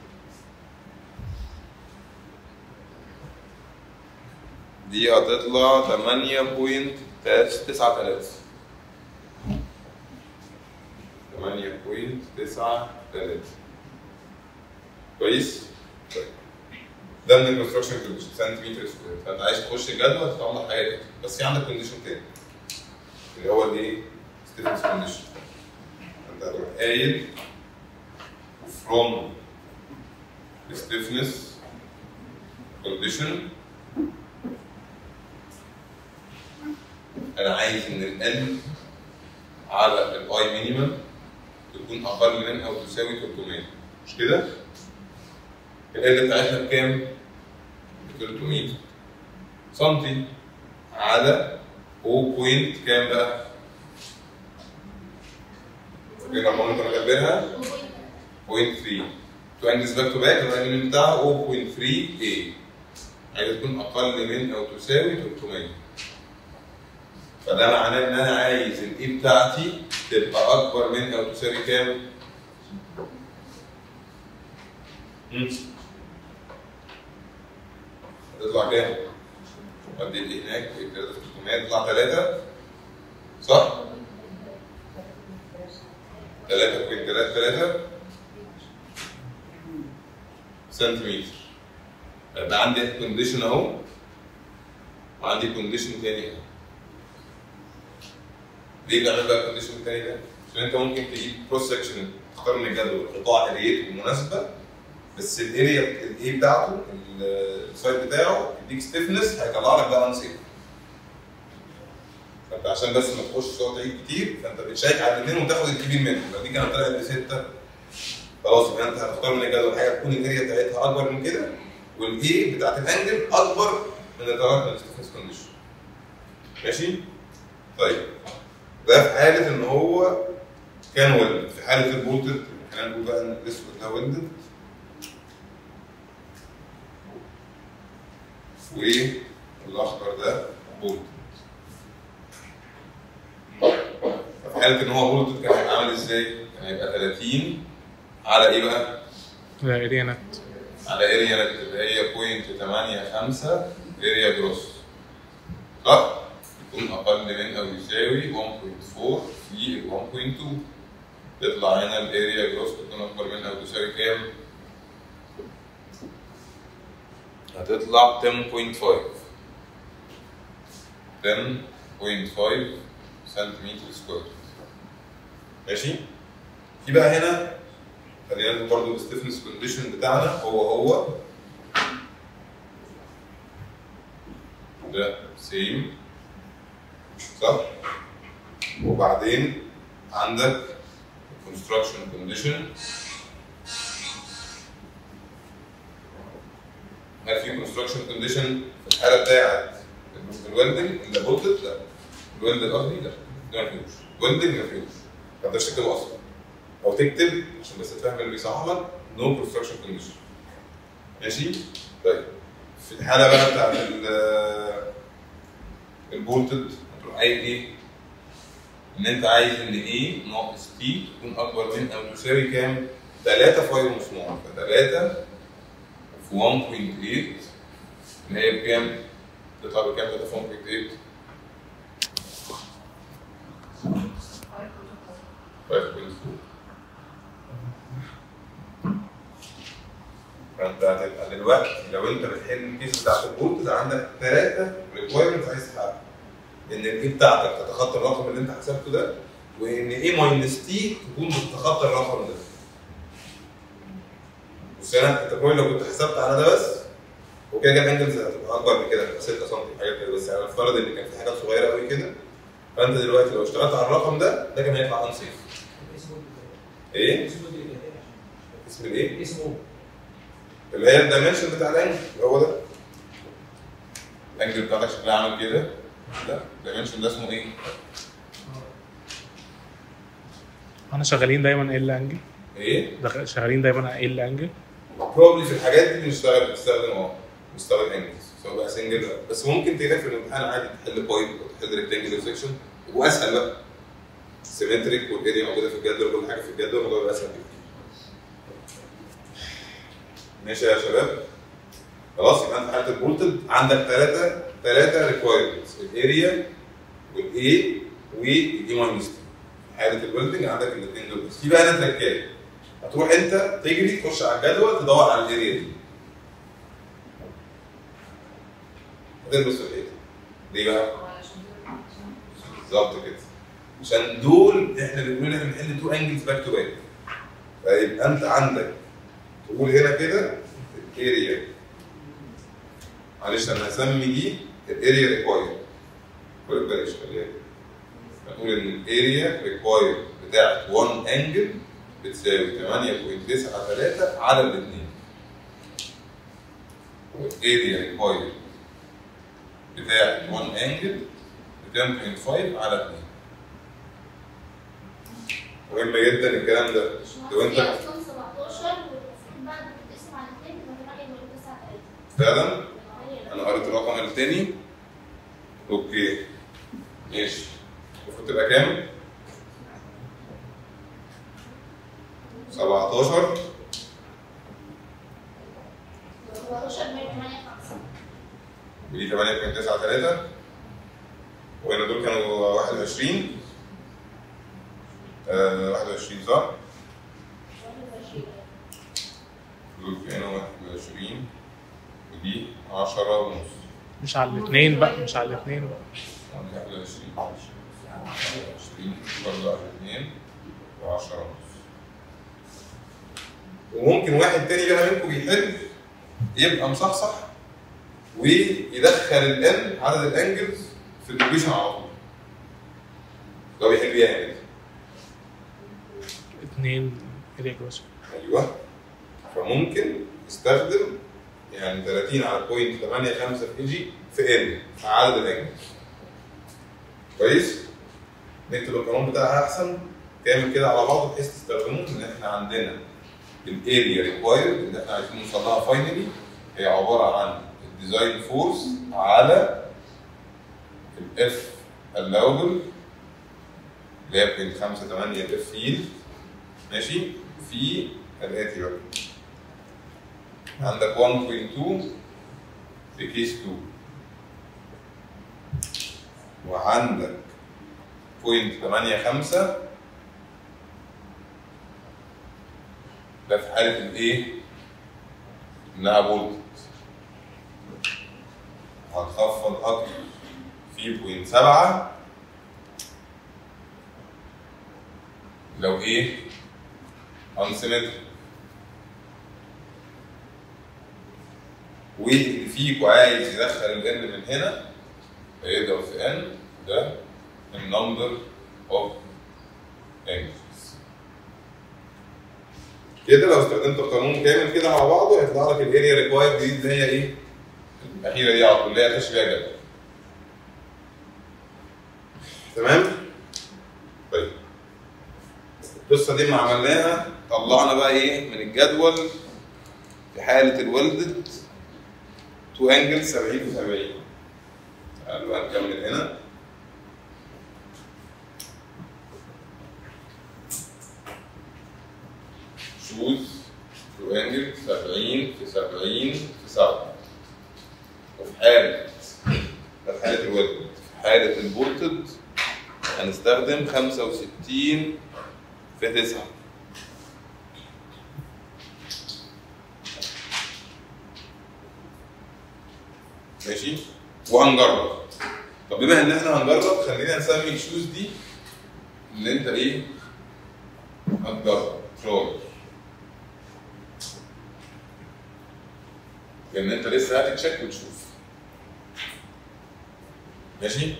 دي هتطلع 8.93 8.93 كويس؟ طيب ده من الكونستراكشن كونديشن سنتيمتر سكوير فانت عايز تخش الجدول هتطلع حاجه كده بس في عندك كونديشن تاني اللي هو الايه؟ ستيفنس كونديشن انت هتروح قايل from stiffness condition انا عايز ان ال على الاي مينيمم تكون اقل من او تساوي 300 مش كده؟ ال بتاعتنا بكام؟ ب 300 سنتي على 0 بوينت كام بقى؟ فاكرين لما ممكن اكبرها؟ 0.3 تو انجلز باك تو باك الانجل بتاعها 0.3 a عايز تكون اقل من او تساوي 300 فده معناه ان انا عايز الاي بتاعتي تبقى اكبر من او تساوي كام؟ مم. هتطلع كام؟ ودي اللي هناك 300 تطلع 3 صح؟ 3.33 سنتيمتر يبقى عندي كونديشن اهو وعندي كونديشن تاني اهو ليه بنعمل بقى الكونديشن التاني ده؟ عشان انت ممكن تجيب كروس سكشن تختار من الجدول قطاع اريته مناسبه بس الاريا الايه بتاعته السايد بتاعه يديك ستيفنس هيطلع لك ده انسيف فانت عشان بس ما تخش تقعد تعيد كتير فانت بتشيك على الاثنين وتاخد الكبير منهم لو دي كانت طلعت بسته خلاص يبقى انت هتختار من الجدول حاجه تكون الاريا بتاعتها اكبر من كده والاي بتاعت الانجل اكبر من الدرجه من الستيفنس كونديشن ماشي؟ طيب ده في حاله ان هو كان ولد في حاله البولتد خلينا نقول بقى ان الاسود ده ولدد والاخضر ده بولتد ففي حاله ان هو بولتد كان هيبقى عامل ازاي؟ كان هيبقى 30 على ايه بقى؟ لا اريا نت على اريا اللي هي بوينت 8 5 اريا جروس صح؟ يكون اقل من او يساوي 1.4 في 1.2 يطلع هنا الاريا جروس تكون اكبر من او تساوي كام؟ هتطلع 10.5 10.5 سنتيمتر سكوير ماشي؟ في بقى هنا خلينا ناخد برضه الستيفنس كونديشن بتاعنا هو هو ده سيم صح؟ وبعدين عندك construction condition هل في construction condition في الحالة بتاعت الويلدنج اللي بولتد؟ لا الويلدنج قصدي لا ده ما فيهوش ويلدنج ما فيهوش ما تقدرش تكتبه اصلا او تكتب عشان بس تفهم اللي بيصحح لك نو كونستراكشن كونديشن ماشي؟ طيب في الحاله بقى بتاعت ال البولتد هتروح قايل ايه؟ ان انت عايز ان ايه ناقص تي تكون اكبر من او تساوي كام؟ 3 في واي مصنوع ف 3 في 1.8 اللي هي بكام؟ تطلع بكام 3 في 1.8 5.4 فانت هتبقى دلوقتي لو انت بتحل الكيس بتاعت البولت ده عندك ثلاثه ريكوايرمنتس عايز تحققها ان الاي بتاعتك تتخطى الرقم اللي انت حسبته ده وان اي ماينس تي تكون بتتخطى الرقم ده بص انا انت كل لو كنت حسبت على ده بس وكده كده الانجلز هتبقى اكبر من كده هتبقى 6 سم حاجه كده بس يعني افترض ان كان في حاجات صغيره قوي كده فانت دلوقتي لو اشتغلت على الرقم ده ده كان هيطلع انسيف اسمه ايه؟ اسمه ايه؟ اسم الايه؟ اسمه اللي هي الدايمنشن بتاع الانجل هو ده الانجل بتاعتك شكلها عامل كده لا الدايمنشن ده اسمه ايه؟ احنا شغالين دايما ال انجل ايه؟ دخ- شغالين دايما ال انجل بروبلي في الحاجات دي بنشتغل بنستخدم اه بنستخدم انجلز سواء بقى سنجل بس ممكن تلاقي في الامتحان عادي تحل بوينت او تحل ريكتانجل سيكشن واسهل بقى سيمتريك والاريا موجوده في الجدول وكل حاجه في الجدول الموضوع يبقى اسهل بكتير ماشي يا شباب خلاص يبقى انت حاله البولتد عندك ثلاثه ثلاثه ريكوايرمنتس الاريا والاي والاي ماينس تي حاله البيلدنج عندك الاثنين دول بس في بقى هنا تركات هتروح انت تجري تخش على الجدول تدور على الاريا دي هتلبس في الحيطه ليه بقى؟ بالظبط كده عشان دول احنا اللي بنقول احنا بنحل تو انجلز باك تو باك فيبقى انت عندك تقول هنا كده الاريا معلش انا هسمي دي الاريا ريكوايرد خد بالك خليها هنقول ان الاريا ريكوايرد بتاعت 1 انجل بتساوي 8.93 على الاثنين والاريا ريكوايرد بتاعت 1 انجل ب 10.5 على 2 مهم جدا الكلام ده لو انت 17 والمفروض بعد ما تقسم على الاثنين يبقى 8 من 9 فعلا انا قريت الرقم التاني اوكي ماشي المفروض تبقى كام؟ 17 17 من 8 5 ودي 8.93 وهنا دول كانوا 21 آه 21 صح؟ 21 دول كانوا 21 ودي 10 ونص مش على الاثنين بقى مش على الاثنين بقى 21 20 برضه على 2 و10 ونص وممكن واحد تاني بقى منكم بيحل يبقى مصحصح ويدخل الان عدد الانجلز في الايكويشن على طول لو بيحل يعمل اثنين اريا جروس ايوه فممكن يستخدم يعني 30 على بوينت 8 5 في جي في ان في عدد الانجلز كويس نكتب القانون بتاعها احسن كامل كده على بعضه بحيث تستخدموه ان احنا عندنا الاريا ريكوايرد اللي احنا عايزين نوصل لها فاينلي هي عباره عن الديزاين فورس على الاف allowable اللي هي 0.58 اف فيل ماشي في الاتي بقى عندك 1.2 في كيس 2 وعندك 0.85 ده في حالة الايه؟ انها بولت هتخفض اكتر في 0.7 لو ايه؟ unsymmetric واللي فيكوا عايز يدخل ال n من هنا هيضرب في n ده النمبر اوف angles كده لو استخدمت القانون كامل كده على بعضه هيطلع لك الاريا ريكوايرد دي اللي هي ايه؟ الاخيره دي على طول اللي هي هتخش فيها جدول تمام؟ طيب القصه دي ما عملناها طلعنا بقى ايه من الجدول في حاله الولدد تو انجل 70 في 70 تعالوا بقى نكمل هنا شوز تو انجل 70 في 70 في 7 وفي حالة ده في حالة الولد في حالة البولتد هنستخدم 65 في 9 ماشي وهنجرب طب بما ان احنا هنجرب خلينا نسمي الشوز دي اللي انت ايه هتجرب تراي لان انت لسه هتتشيك وتشوف ماشي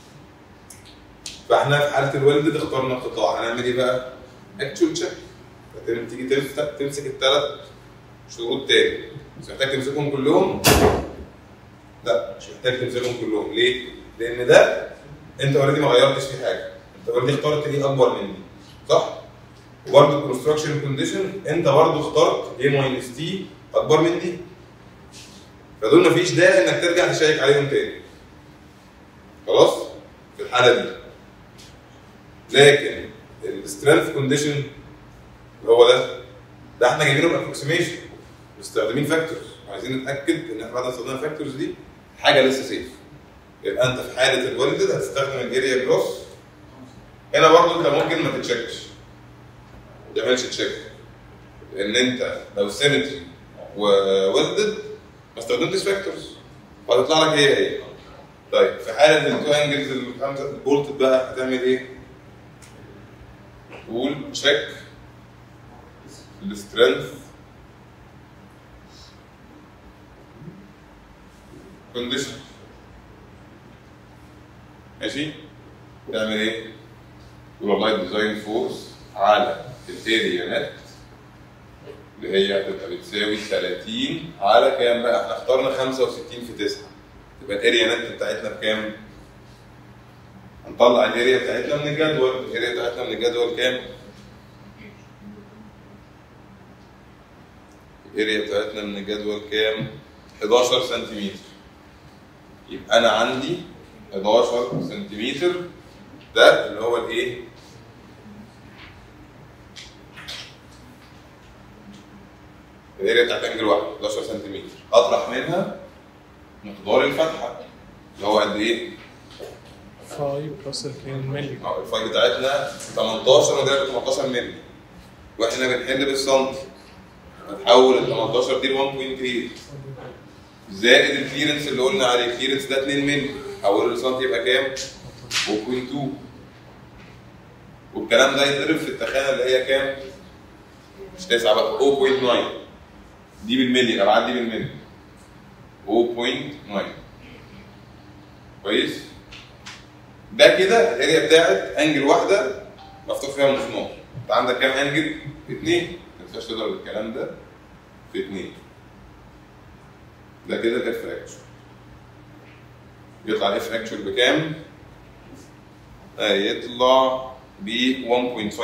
فاحنا في حاله الولد اخترنا قطاع هنعمل ايه بقى؟ اكتشوال تشيك تيجي تمسك تمسك الثلاث شروط تاني مش محتاج تمسكهم كلهم لا مش محتاج تمسكهم كلهم ليه؟ لان ده انت اوريدي ما غيرتش فيه حاجه انت اوريدي اخترت دي اكبر من دي صح؟ وبرده الكونستراكشن كونديشن انت برده اخترت A ماينس تي اكبر من دي فدول مفيش داعي انك ترجع تشيك عليهم تاني خلاص في الحاله دي لكن السترينث كونديشن اللي هو ده ده احنا جايبينه بابروكسيميشن مستخدمين فاكتورز وعايزين نتاكد ان احنا بعد ما استخدمنا الفاكتورز دي حاجه لسه سيف يبقى انت في حاله الولدد هتستخدم الاريا جروس هنا برضه انت ممكن ما تتشيكش ما تعملش تشيك لان انت لو سيمتري وولدد ما استخدمتش فاكتورز فهتطلع لك هي هي طيب في حاله التو انجلز الخمسه البولتد بقى هتعمل ايه؟ تقول تشيك السترينث كونديشن ماشي تعمل ايه؟ تقول والله الديزاين فورس على الاريا نت اللي هي هتبقى بتساوي 30 على كام بقى؟ احنا اخترنا 65 في 9 تبقى الاريا نت بتاعتنا بكام؟ هنطلع الاريا بتاعتنا من الجدول، الاريا بتاعتنا من الجدول كام؟ الاريا بتاعتنا من الجدول كام؟ 11 سنتيمتر يبقى انا عندي 11 سنتيمتر ده اللي هو الايه؟ الاريا بتاعت انجل واحد 11 سنتيمتر اطرح منها مقدار الفتحه اللي هو قد ايه؟ 5 بلس 2 مللي اه الفاي بتاعتنا 18 وده 18 مللي واحنا بنحل بالسنتي هتحول ال 18 دي ل 1.8 زائد الكليرنس اللي قلنا عليه الكليرنس ده 2 مللي حوله لسنتي يبقى كام؟ 0.2 والكلام ده يتضرب في التخانه اللي هي كام؟ مش 9 بقى 0.9 دي بالملي الابعاد دي بالملي 0.9 كويس؟ ده كده الاريا بتاعت انجل واحده مفتوح فيها مسمار انت عندك كام انجل؟ اثنين ما تنساش تضرب الكلام ده في اثنين ده كده الاف اكشوال يطلع الاف اكشوال بكام؟ هيطلع ب 1.59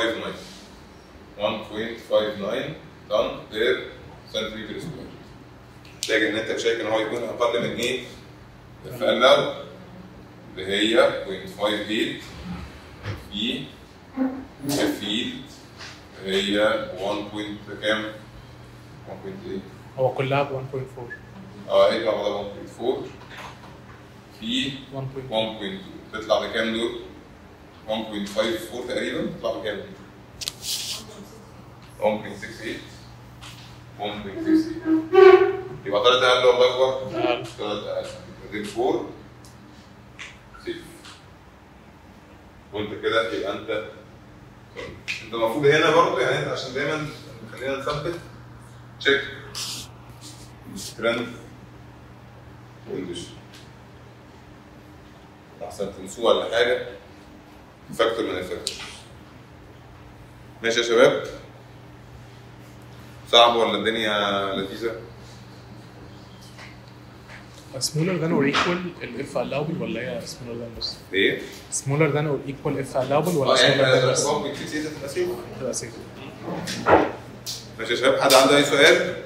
1.59 طن بير سنتيمتر سكوير تلاقي ان انت شايف ان هو يكون اقل من ايه؟ اف ال اللي هي 0.58 في الفيد هي 1 بوينت كام؟ 1 بوينت ايه؟ هو كلها ب 1.4 اه هي على 1.4 في 1.4 1.2 تطلع بكام دول؟ 1.54 تقريبا تطلع بكام؟ 1.68 1.68 يبقى طلعت اقل ولا اكبر؟ أقل. طلعت اقل بعدين 4 6 وانت كده يبقى انت انت المفروض هنا برضه يعني انت عشان دايما خلينا نثبت تشيك ترند كونديشن احسن تنسوه ولا حاجه فاكتور من الفاكتور ماشي يا شباب صعب ولا الدنيا لذيذه smaller than or equal ال if allowable ولا هي smaller than بس؟ ايه smaller than or equal if allowable ولا اه يعني smaller than بس؟ الارقام بتزيد تبقى سيف تبقى safe. ماشي يا شباب حد عنده اي سؤال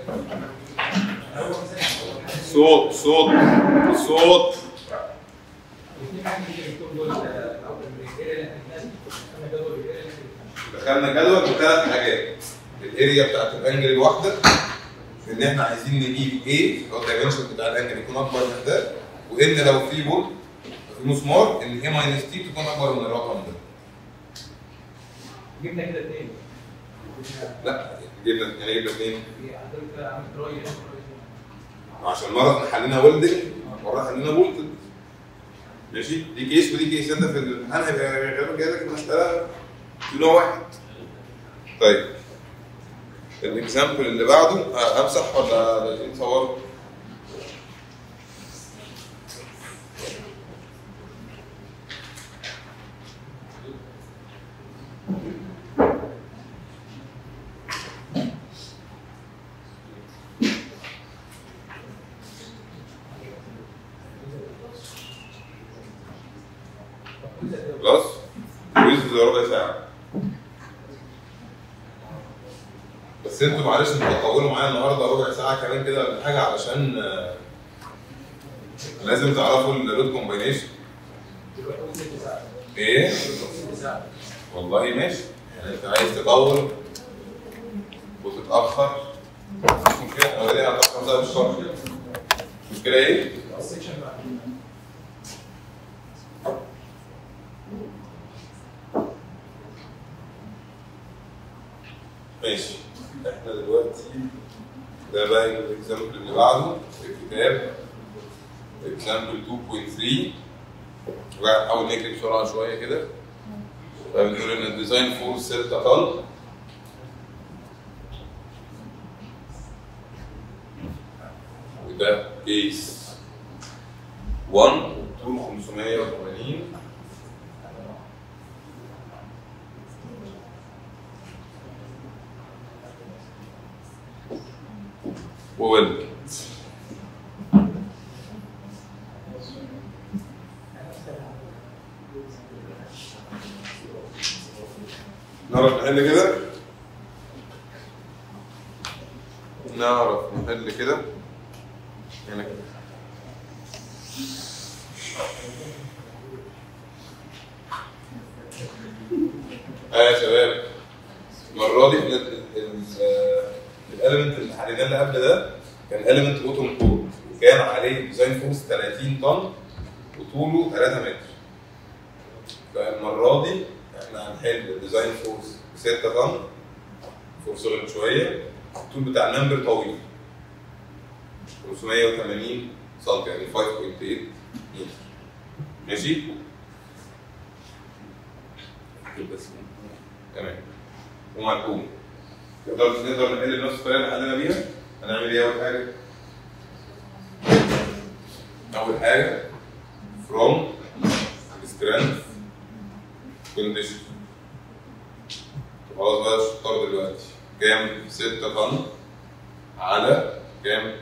صوت صوت صوت الاثنين حاجه اللي جبتهم دول آه، الاول من الرجاله اللي احنا انا جدول الرجاله اللي احنا دخلنا جدول بثلاث حاجات الاريا بتاعت الانجل الواحده ان احنا عايزين نجيب ايه اللي هو الدايمنشن بتاع الانجل يكون اكبر من ده وان لو في بول في مسمار ان ايه ماينس تي تكون اكبر من الرقم ده جبنا كده اثنين لا جبنا يعني جبنا اثنين عندنا كده عملت راي هنا وراي هنا. عشان مره احنا حلينا ويلدنج مره حلينا فولتد ماشي دي كيس ودي كيس انت في الامتحان هيبقى غالبا جاي لك المساله في نوع واحد طيب الاكزامبل اللي بعده آه، امسح ولا لازم تصوره؟ خلاص؟ كويز ربع ساعة بس انتوا معلش انتوا هتطولوا معايا النهارده ربع ساعة كمان كده ولا حاجة علشان آه، لازم تعرفوا اللود كومبينيشن دلوقتي قول ست ساعات ايه؟ ست ساعات والله ماشي يعني انت عايز تطول وتتأخر مش مشكلة انا ليه هتأخر ده مش شرط مشكلة ايه؟ السكشن بقى ماشي احنا دلوقتي ده بقى الاكزامبل اللي بعده في الكتاب اكزامبل 2.3 وقاعد نحاول نجري بسرعه شويه كده فبنقول ان الديزاين فورس 6 طن وده كيس 1 طول 580 وولد نعرف نحل كده نعرف نحل كده هنا كده اه يا شباب المره دي احنا ال- ال- ال- الاليمنت اللي حليناه اللي قبل ده كان اليمنت اوتوم كود وكان عليه ديزاين فورس 30 طن وطوله 3 متر فالمره دي احنا هنحل ديزاين فورس 6 طن فورس غلط شويه الطول بتاع النمبر طويل 580 سم يعني 5.8 متر ماشي بس تمام ومرقوم نقدر نقدر نحل نفس الطريقه اللي حلينا بيها هنعمل ايه اول حاجه؟ اول حاجه from strength condition خلاص بقى الشطار دلوقتي كام 6 طن على كام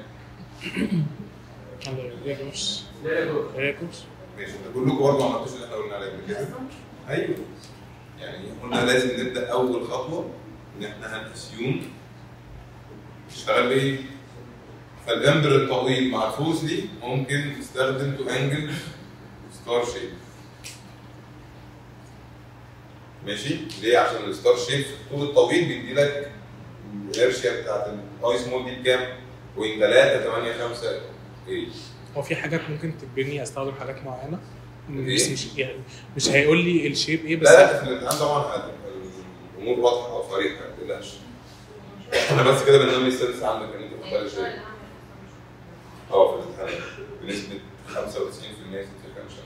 على ريكورس لا لا دول ريكورس ماشي انت كلكم برضه ما عملتوش اللي احنا قلنا عليه قبل كده ايوه يعني قلنا لازم نبدا اول خطوه ان احنا هنسيوم نشتغل بايه؟ فالامبر الطويل مع الفوز دي ممكن تستخدم تو انجل ستار شيب ماشي ليه عشان الستار شيب في الطول الطويل بيدي لك الانرشيا بتاعت الاي سمول دي بكام؟ بوينت 3 8 5 ايه هو في حاجات ممكن تجبرني استخدم حاجات معينه إيه؟ بس مش يعني مش هيقول لي الشيب ايه بس لا لا في الامتحان طبعا هت- الامور واضحه او صريحه ما تقلقش احنا بس كده بننمي السنس عندك ان انت تختار ازاي اه في الامتحان بنسبه 95% سيتيفيكيشن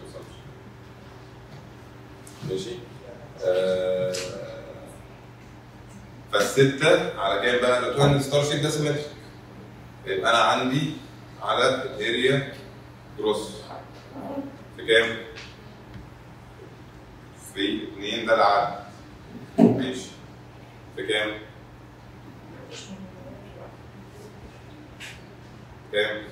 ماشي آه فالستة على كام بقى؟ لو كان الستار شيب ده سيمتريك يبقى انا عندي على الاريا جروس في كام؟ في 2 ده العدد ماشي في كام؟ كام؟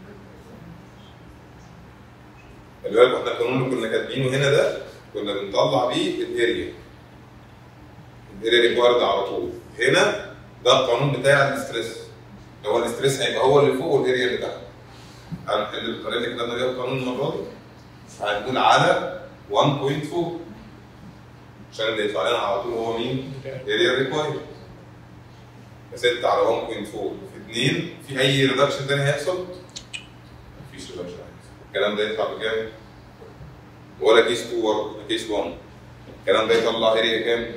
خلي بالك احنا القانون اللي كنا كاتبينه هنا ده كنا بنطلع بيه الاريا الاريا ريكوايرد على طول هنا ده القانون بتاع الاستريس هو الاستريس هيبقى هو اللي فوق والاريا اللي تحت هنحل بالطريقه اللي كتبنا بيها القانون المره دي هنقول على 1.4 عشان اللي يطلع لنا على طول هو مين؟ اريا ريكوايرد 6 على 1.4 في 2 في اي ريدكشن تاني هيحصل؟ مفيش ريدكشن هيحصل الكلام ده يطلع بكام؟ ولا كيس 2 ولا كيس 1 الكلام ده يطلع اريا كام؟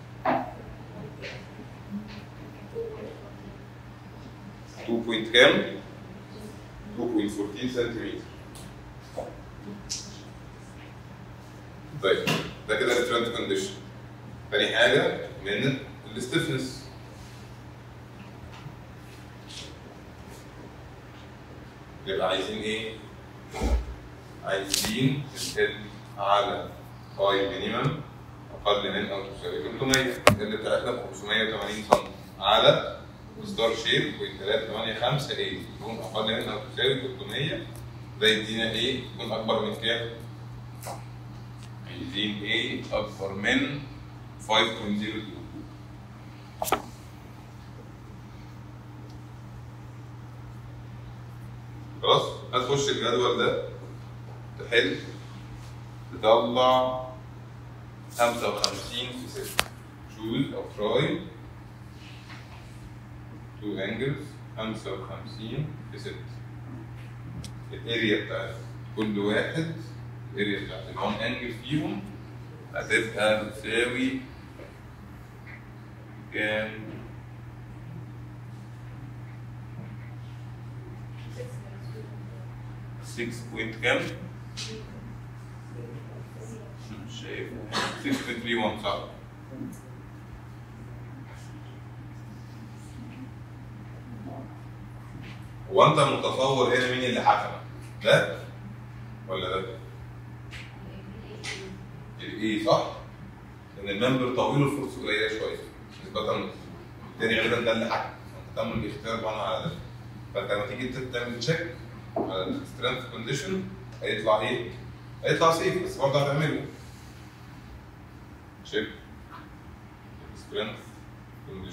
تو بوينت كام؟ 2.14 سنتيمتر طيب ده كده الترند كونديشن تاني حاجة من الستيفنس يبقى عايزين ايه؟ عايزين ال على اي مينيمم اقل من او تساوي 300 اللي بتاعتنا ب 580 سم على ستار شيب بوينت 385 ايه يكون اقل من او تساوي 300 ده يدينا ايه؟ يكون اكبر من كام؟ عايزين ايه؟ اكبر من 5.02 خلاص هتخش الجدول ده تحل تطلع 55 في 6 choose او try two angles 55 في 6 الاريا بتاعت كل واحد الاريا بتاعت الون انجل فيهم هتبقى بتساوي كام؟ سكس بوينت كام؟ مش شايف 6.31 صح؟ هو انت متصور هنا مين اللي حكم؟ ده ولا ده؟ الايه صح؟ لان الممبر طويل والفرصه قليله شويه نسبه التاني غالبا ده اللي حكم انت تم الاختيار بناء على ده فانت لما تيجي تعمل تشيك على السترينث كونديشن هيطلع ايه؟ هيطلع سيف بس برضه هتعمله تشيك سترينث كونديشن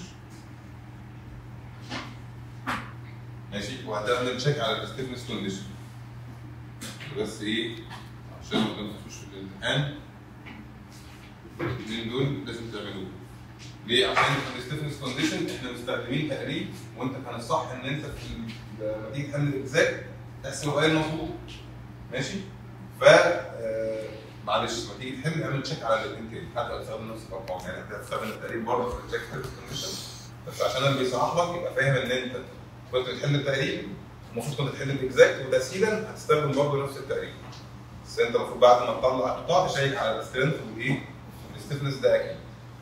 ماشي وهتعمل تشيك على الستيفنس كونديشن بس ايه عشان ما تنسوش في الامتحان الاثنين دول لازم تعملوه ليه؟ عشان في الستيفنس كونديشن احنا مستخدمين تقريب وانت كان الصح ان انت في ال- لما تيجي تحل الاكزاكت تحسب غير مظبوط ماشي؟ ف آه، معلش لما تيجي تحل اعمل تشيك على الاثنين تاني حتى لو تستخدم نفس الارقام يعني انت هتستخدم التقريب برضه في التشيك كونديشن بس عشان اللي بيصحح لك يبقى فاهم ان انت كنت بتحل التقريب المفروض كنت تحل الاكزاكت وتسهيلا هتستخدم برضه نفس التقريب بس انت المفروض بعد ما تطلع القطاع تشيك على السترينث والايه؟ الستيفنس ده اكيد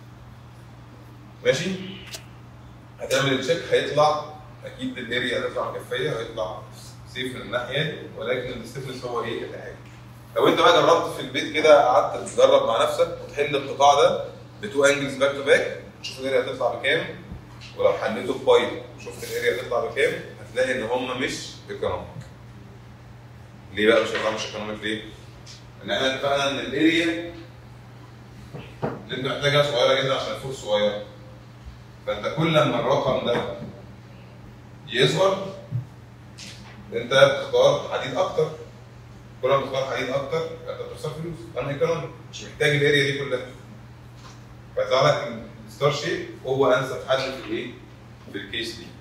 ماشي؟ هتعمل التشيك هيطلع اكيد الاريا هتطلع مكفيه هيطلع سيف من الناحيه دي ولكن الستيفنس هو ايه اللي حاجه لو انت بقى جربت في البيت كده قعدت تجرب مع نفسك وتحل القطاع ده بتو انجلز باك تو باك تشوف الاريا هتطلع بكام ولو حليته ببايت وشفت الاريا هتطلع بكام هتلاقي ان هم مش ايكونوميك ليه بقى مش هيطلعوا مش ايكونوميك ليه؟ ان احنا اتفقنا ان الاريا اللي انت محتاجها صغيره جدا عشان الفور صغيره فانت كل لما الرقم ده يصغر انت بتختار حديد اكتر كل ما بتختار حديد اكتر انت بتخسر فلوس انا ايكونوميك مش محتاج الاريا دي كلها فيطلع لك ان الستار شيب هو انسب حل في الايه؟ في الكيس دي.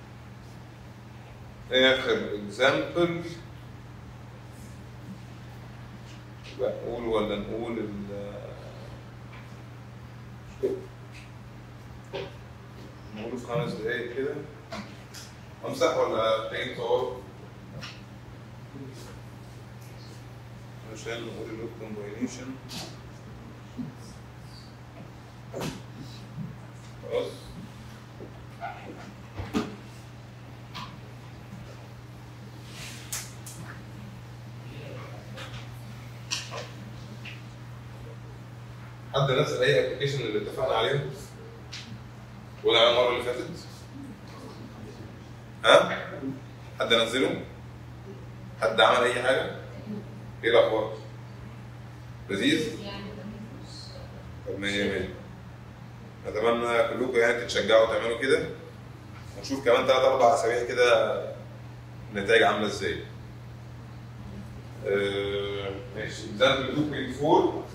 اخر اكزامبل نقول ولا نقول ال نقوله في خمس دقايق كده امسح ولا محتاجين تصوروا؟ عشان نقول اللوب كومباينيشن خلاص حد نزل اي ابلكيشن اللي اتفقنا عليه؟ ولا على المره اللي فاتت؟ ها؟ حد نزله؟ حد عمل اي حاجه؟ ايه الاخبار؟ لذيذ؟ طب مية مية اتمنى كلكم يعني تتشجعوا تعملوا كده ونشوف كمان ثلاث اربع اسابيع كده النتائج عامله ازاي. آه، ماشي اكزامبل 2.4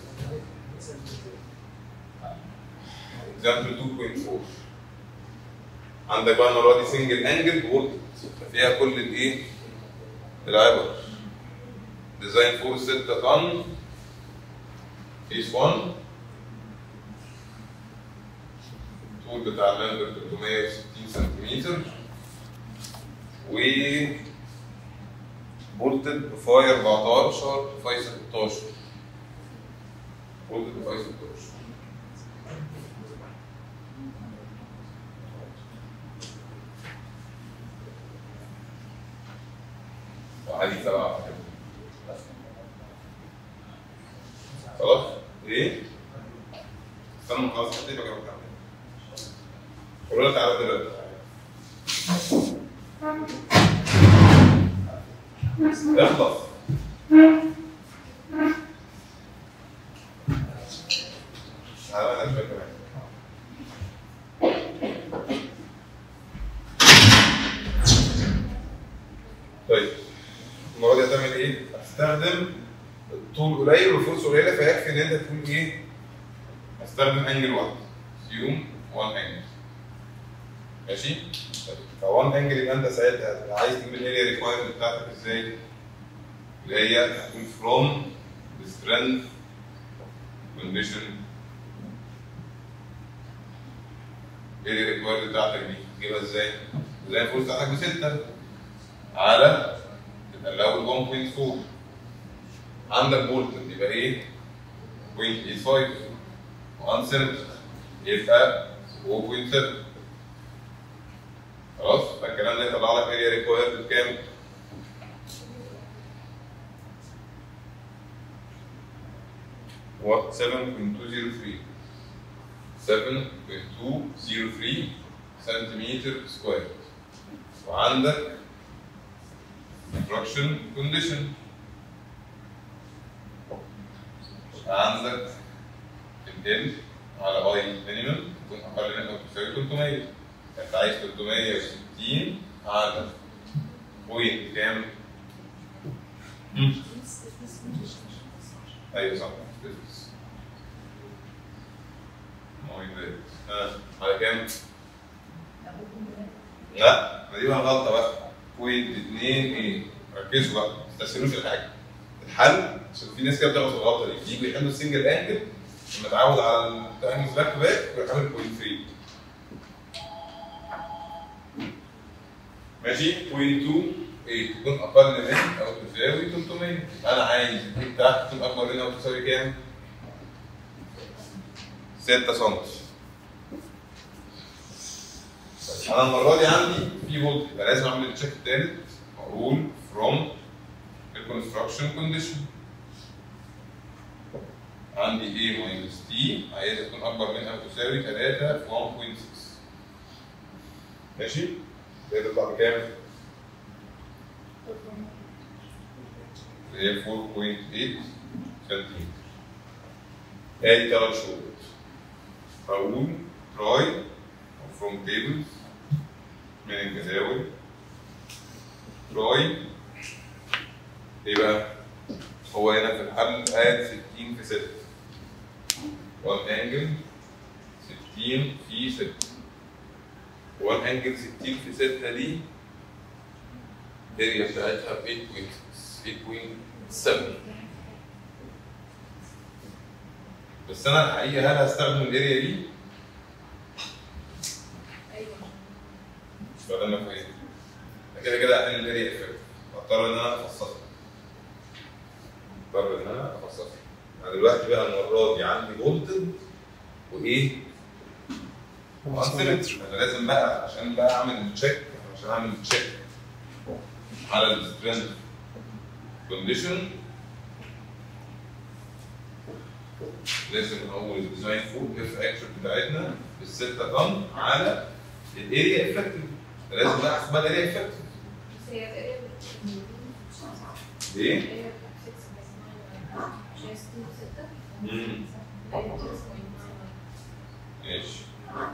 اكزامبل 2.4 عندك بقى المره دي سنجل انجل وورد فيها كل الايه؟ العبر ديزاين فور 6 طن كيس 1 الطول بتاع اللمبر 360 سنتيمتر و بولتد بفاي 14 فاي 16 بولتد بفاي 16 وعادي تبع خلاص ايه؟ استنى خلاص حد يبقى جنبك قولوا لك تعالى دلوقتي اخلص تعالى انا شويه كمان طيب المره دي هتعمل ايه؟ هتستخدم الطول قليل والفرصه قليله فيكفي ان انت تكون ايه؟ هستخدم انجل واحد سيوم 1 انجل ماشي؟ طيب ف 1 انجل يبقى انت ساعتها هتبقى عايز تجيب الاريا ريكوايرمنت بتاعتك ازاي؟ اللي هي هتكون فروم strength condition الاريا ريكوايرمنت بتاعتك دي تجيبها ازاي؟ زي الفرصه بتاعتك بستة على يبقى الاول 1.4 عندك بولتن يبقى ايه؟ 0.85 وانسرت يبقى 0.7 خلاص فالكلام ده يطلع لك اريا ريكوايرد بكام؟ و 7.203 7.203 سنتيمتر سكوير وعندك construction condition عندك ال على اي مينيمم تكون اقل من او تساوي 300 انت عايز 360 على بوينت كام؟ مم. ايوه صح business. معينات ها على كام؟ لا ما دي بقى غلطه بقى بوينت 2 ايه ركزوا بقى ما تستسهلوش الحاجه الحل عشان في ناس كده بتغلط الغلطه دي بييجوا يحلوا السنجل انجل متعود على التانجل باك تو باك يروح عامل بوينت 3 ماشي بوينت 2 ايه تكون اقل من او تساوي 300 انا عايز البي بتاعتي تكون اكبر من او تساوي كام؟ 6 سم انا المره دي عندي في فولت يبقى لازم اعمل التشيك الثالث اقول فروم الكونستراكشن كونديشن عندي A ماينس T عايزها تكون اكبر من او تساوي 3 في 1.6 ماشي؟ ده تطلع بكام؟ اللي هي 4.8 سنتيمتر ادي ثلاث شروط هقول تراي فروم تيبلز من الجداول تراي ايه بقى؟ هو هنا في الحل اد 60 في 6 1 انجل 60 في 6 1 انجل 60 في 6 دي الاريا بتاعتها 8.8.7 بس انا الحقيقه هل هستخدم الاريا دي؟ مش بدل في ايه؟ كده كده هحل الاريا افكت اضطر ان انا افصصها اضطر ان انا افصصها انا دلوقتي بقى المره دي عندي فولتد وايه؟ وانسيمتري انا لازم بقى عشان بقى اعمل تشيك عشان اعمل تشيك على السترينث كونديشن لازم اول الديزاين فوق اف اكشن بتاعتنا بالستة طن على الاريا افكتيف لازم بقى احسبها الاريا افكتيف بس هي تقريبا ليه؟ هي 6 بس 9 مش هي 60 6 مم. هي 6.9 ماشي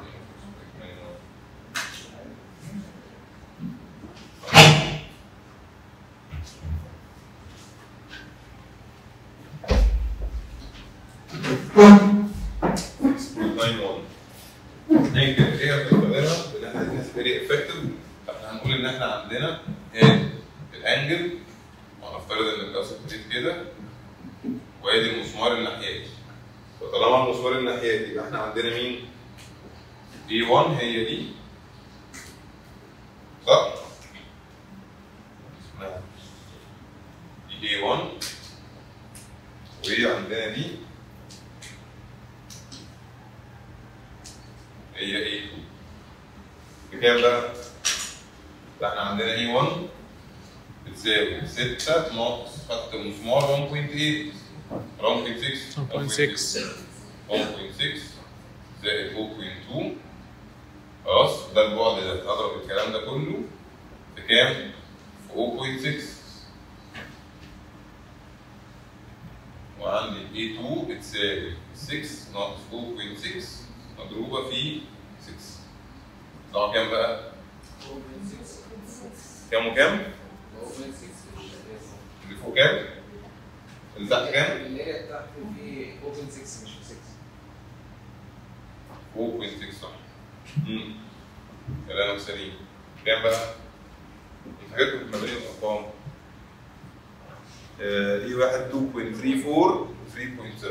ننكر ايه بنستخدمها ان احنا عايزين فيري افكتيف احنا هنقول ان احنا عندنا ادي الانجل وهنفترض ان الكاسه بتزيد كده وادي المسمار الناحيتي فطالما المسمار الناحيتي يبقى احنا عندنا مين؟ A1 هي دي صح؟ اسمها دي A1 وهي عندنا دي هي A2 بكام بقى؟ ده احنا عندنا A1 بتساوي 6 ناقص خط المسمار 1.8 1.6 1.6 1.6 زائد 0.2 خلاص ده البعد ده اضرب الكلام ده كله بكام؟ في 0.6 وعندي A2 بتساوي 6 ناقص 0.6 مضروبة في 6 طبعا كام بقى؟ كام وكام؟ اللي فوق كام؟ اللي تحت كام؟ الاريا بتاعته في اوبن 6 مش في 6 4.6 صح امم كلامك سليم كام بقى؟ الحاجات اللي ما بين الارقام آه، دي واحد 2.34 و 3.7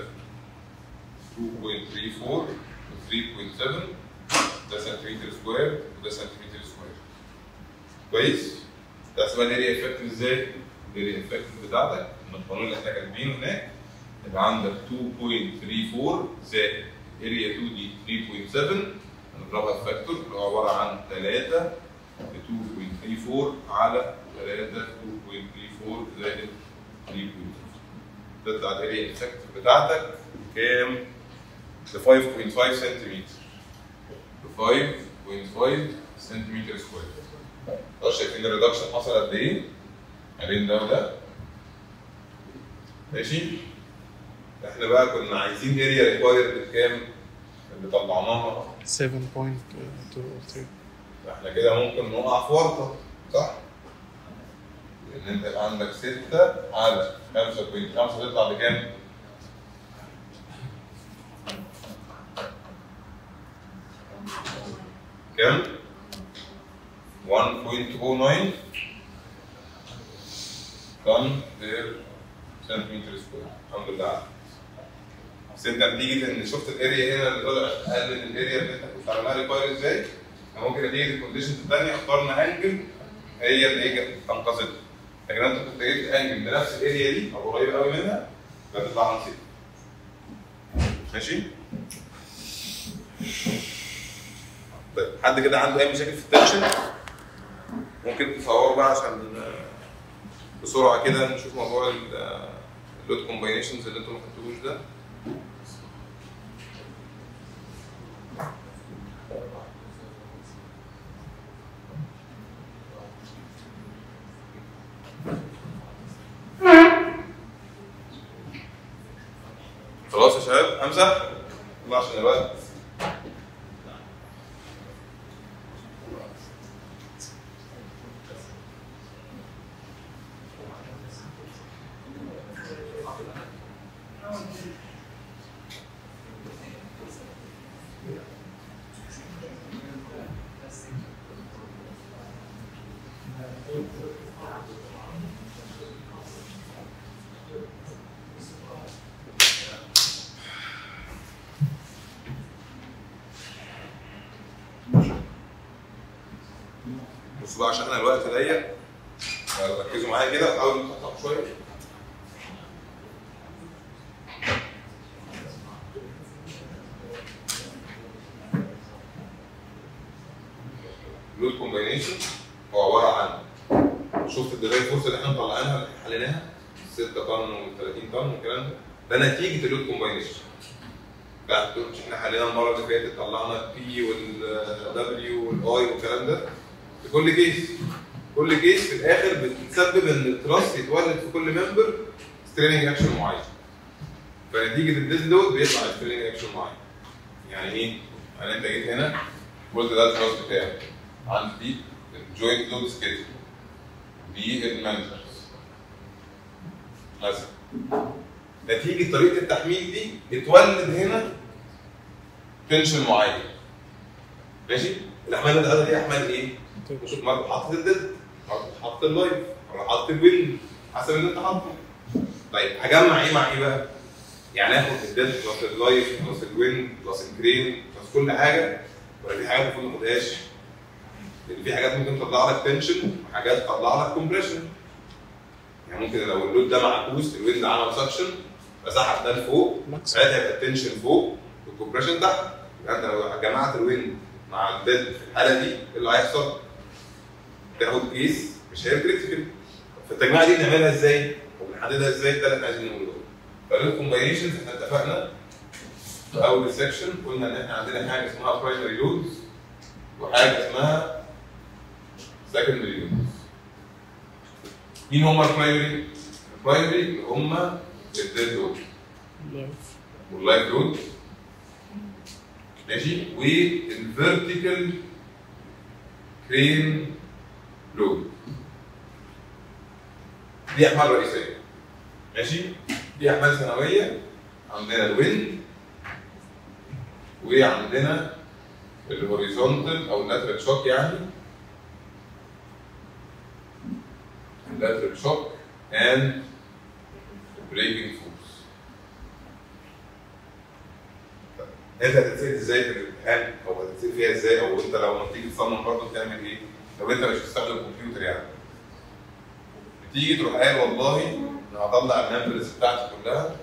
2.34 و 3.7 ده سنتيمتر سكوير وده سنتيمتر سكوير كويس؟ ده اسمها الاريا افكت ازاي؟ الاريا افكت بتاعتك من القانون اللي احنا كاتبينه هناك يبقى عندك 2.34 زائد اريا 2 دي 3.7 هنضربها في فاكتور اللي هو عباره عن 3 في 2.34 على 3 2.34 زائد 3.7 تطلع الاريا افكت بتاعتك كام؟ ب 5.5 سنتيمتر ب 5.5 سنتيمتر سكوير خلاص شايفين الريدكشن حصل قد ايه؟ ما بين ده وده ماشي؟ احنا بقى كنا عايزين اريا ريكوايرد بكام؟ اللي طلعناها 7.203 احنا كده ممكن نقع في ورطه صح؟ لان انت يبقى عندك 6 على 5.5 تطلع بكام؟ كام؟ 1.09 طن بير سنتيمتر سكوير الحمد لله على بس انت نتيجه ان شفت الاريا هنا اللي طلع اقل من الاريا اللي انت كنت عاملها ريكواير ازاي؟ انا ممكن نتيجه الكونديشنز الثانيه اخترنا انجل هي اللي هي انقذتها لكن انت كنت جبت انجل بنفس الاريا دي او قريب قوي منها فتطلع نصيب ماشي؟ طيب حد كده عنده اي مشاكل في التنشن؟ ممكن تصوروا بقى عشان آه، بسرعه كده نشوف موضوع اللود كومباينيشنز اللي انتوا ما خدتوهوش ده خلاص يا شباب امسح يلا عشان الوقت بصوا بقى عشان انا الوقت ضيق ركزوا معايا كده وحاولوا تخططوا شويه لود كومباينيشن هو عباره عن شفت الدراي فورس اللي احنا مطلعينها اللي احنا حليناها 6 طن و30 طن والكلام ده ده نتيجه اللود كومباينيشن لا مش احنا حلينا المره اللي فاتت طلعنا البي والدبليو والاي والكلام ده في كل كيس كل كيس في الاخر بتسبب ان التراست يتولد في كل ممبر ستريننج اكشن معين فنتيجه الديز لود بيطلع ستريننج اكشن معين يعني ايه؟ يعني انت جيت هنا قلت ده التراست بتاعي عندي الجوينت لود سكيل بالممبرز مثلا نتيجه طريقه التحميل دي اتولد هنا تنشن معين ماشي؟ الاحمال اللي دي احمال ايه؟ شوف مرة حاطط الديد مرة حاطط اللايف مرة حاطط الويند حسب اللي انت حاطه طيب هجمع ايه مع ايه بقى؟ يعني اخد الديد بلس اللايف بلس الويند بلس الكرين بلس كل حاجه ولا في حاجات المفروض ما اخدهاش؟ لان في حاجات ممكن تطلع لك تنشن وحاجات تطلع لك كومبريشن يعني ممكن لو اللود ده معكوس الويند عمل سكشن فسحب ده لفوق ساعتها يبقى التنشن فوق والكومبريشن تحت يبقى انت لو جمعت الويند مع الديد في الحاله دي ايه اللي هيحصل؟ تاخد كيس مش هي كريتيكال فالتجميعه دي بنعملها ازاي؟ وبنحددها ازاي؟ ده اللي احنا عايزين نقوله فالكومباينيشنز احنا اتفقنا في اول سيكشن قلنا ان احنا عندنا حاجه اسمها برايمري لودز وحاجه اسمها سكندري لودز مين هم البرايمري؟ البرايمري اللي هم الديد لود واللايف لود ماشي والفيرتيكال كرين لود دي احمال رئيسيه ماشي دي احمال ثانويه عندنا الويند وعندنا الهوريزونتال او اللاترال شوك يعني اللاترال شوك اند بريكنج فورس انت هتتسال ازاي في الامتحان او هتتسال فيها ازاي او انت لو لما تيجي تصمم برضه بتعمل ايه؟ لو انت مش بتستخدم كمبيوتر يعني بتيجي تروح قايل والله انا هطلع الممبرز بتاعتي كلها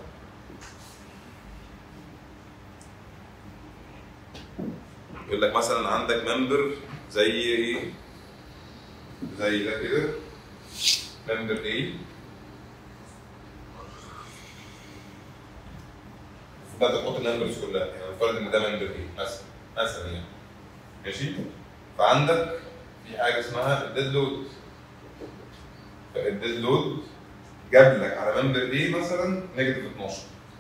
يقول لك مثلا عندك ممبر زي ايه؟ زي ده كده ممبر ايه ده تحط النمبرز كلها يعني نفترض ان ده ممبر ايه مثلا مثلا يعني ماشي فعندك في حاجه اسمها الديد لود فالديد لود جاب لك على ممبر ايه مثلا نيجاتيف 12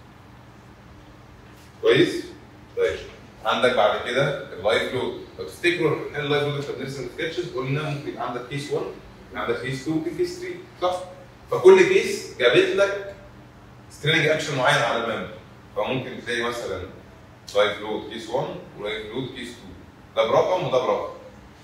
كويس؟ طيب عندك بعد كده اللايف لود لو تفتكروا احنا اللايف لود احنا بنرسم سكتشز قلنا ممكن يبقى عندك كيس 1 عندك كيس 2 ممكن كيس 3 صح؟ فكل كيس جابت لك سترينج اكشن معين على الممبر فممكن تلاقي مثلا لايف لود كيس 1 ولايف لود كيس 2 ده برقم وده برقم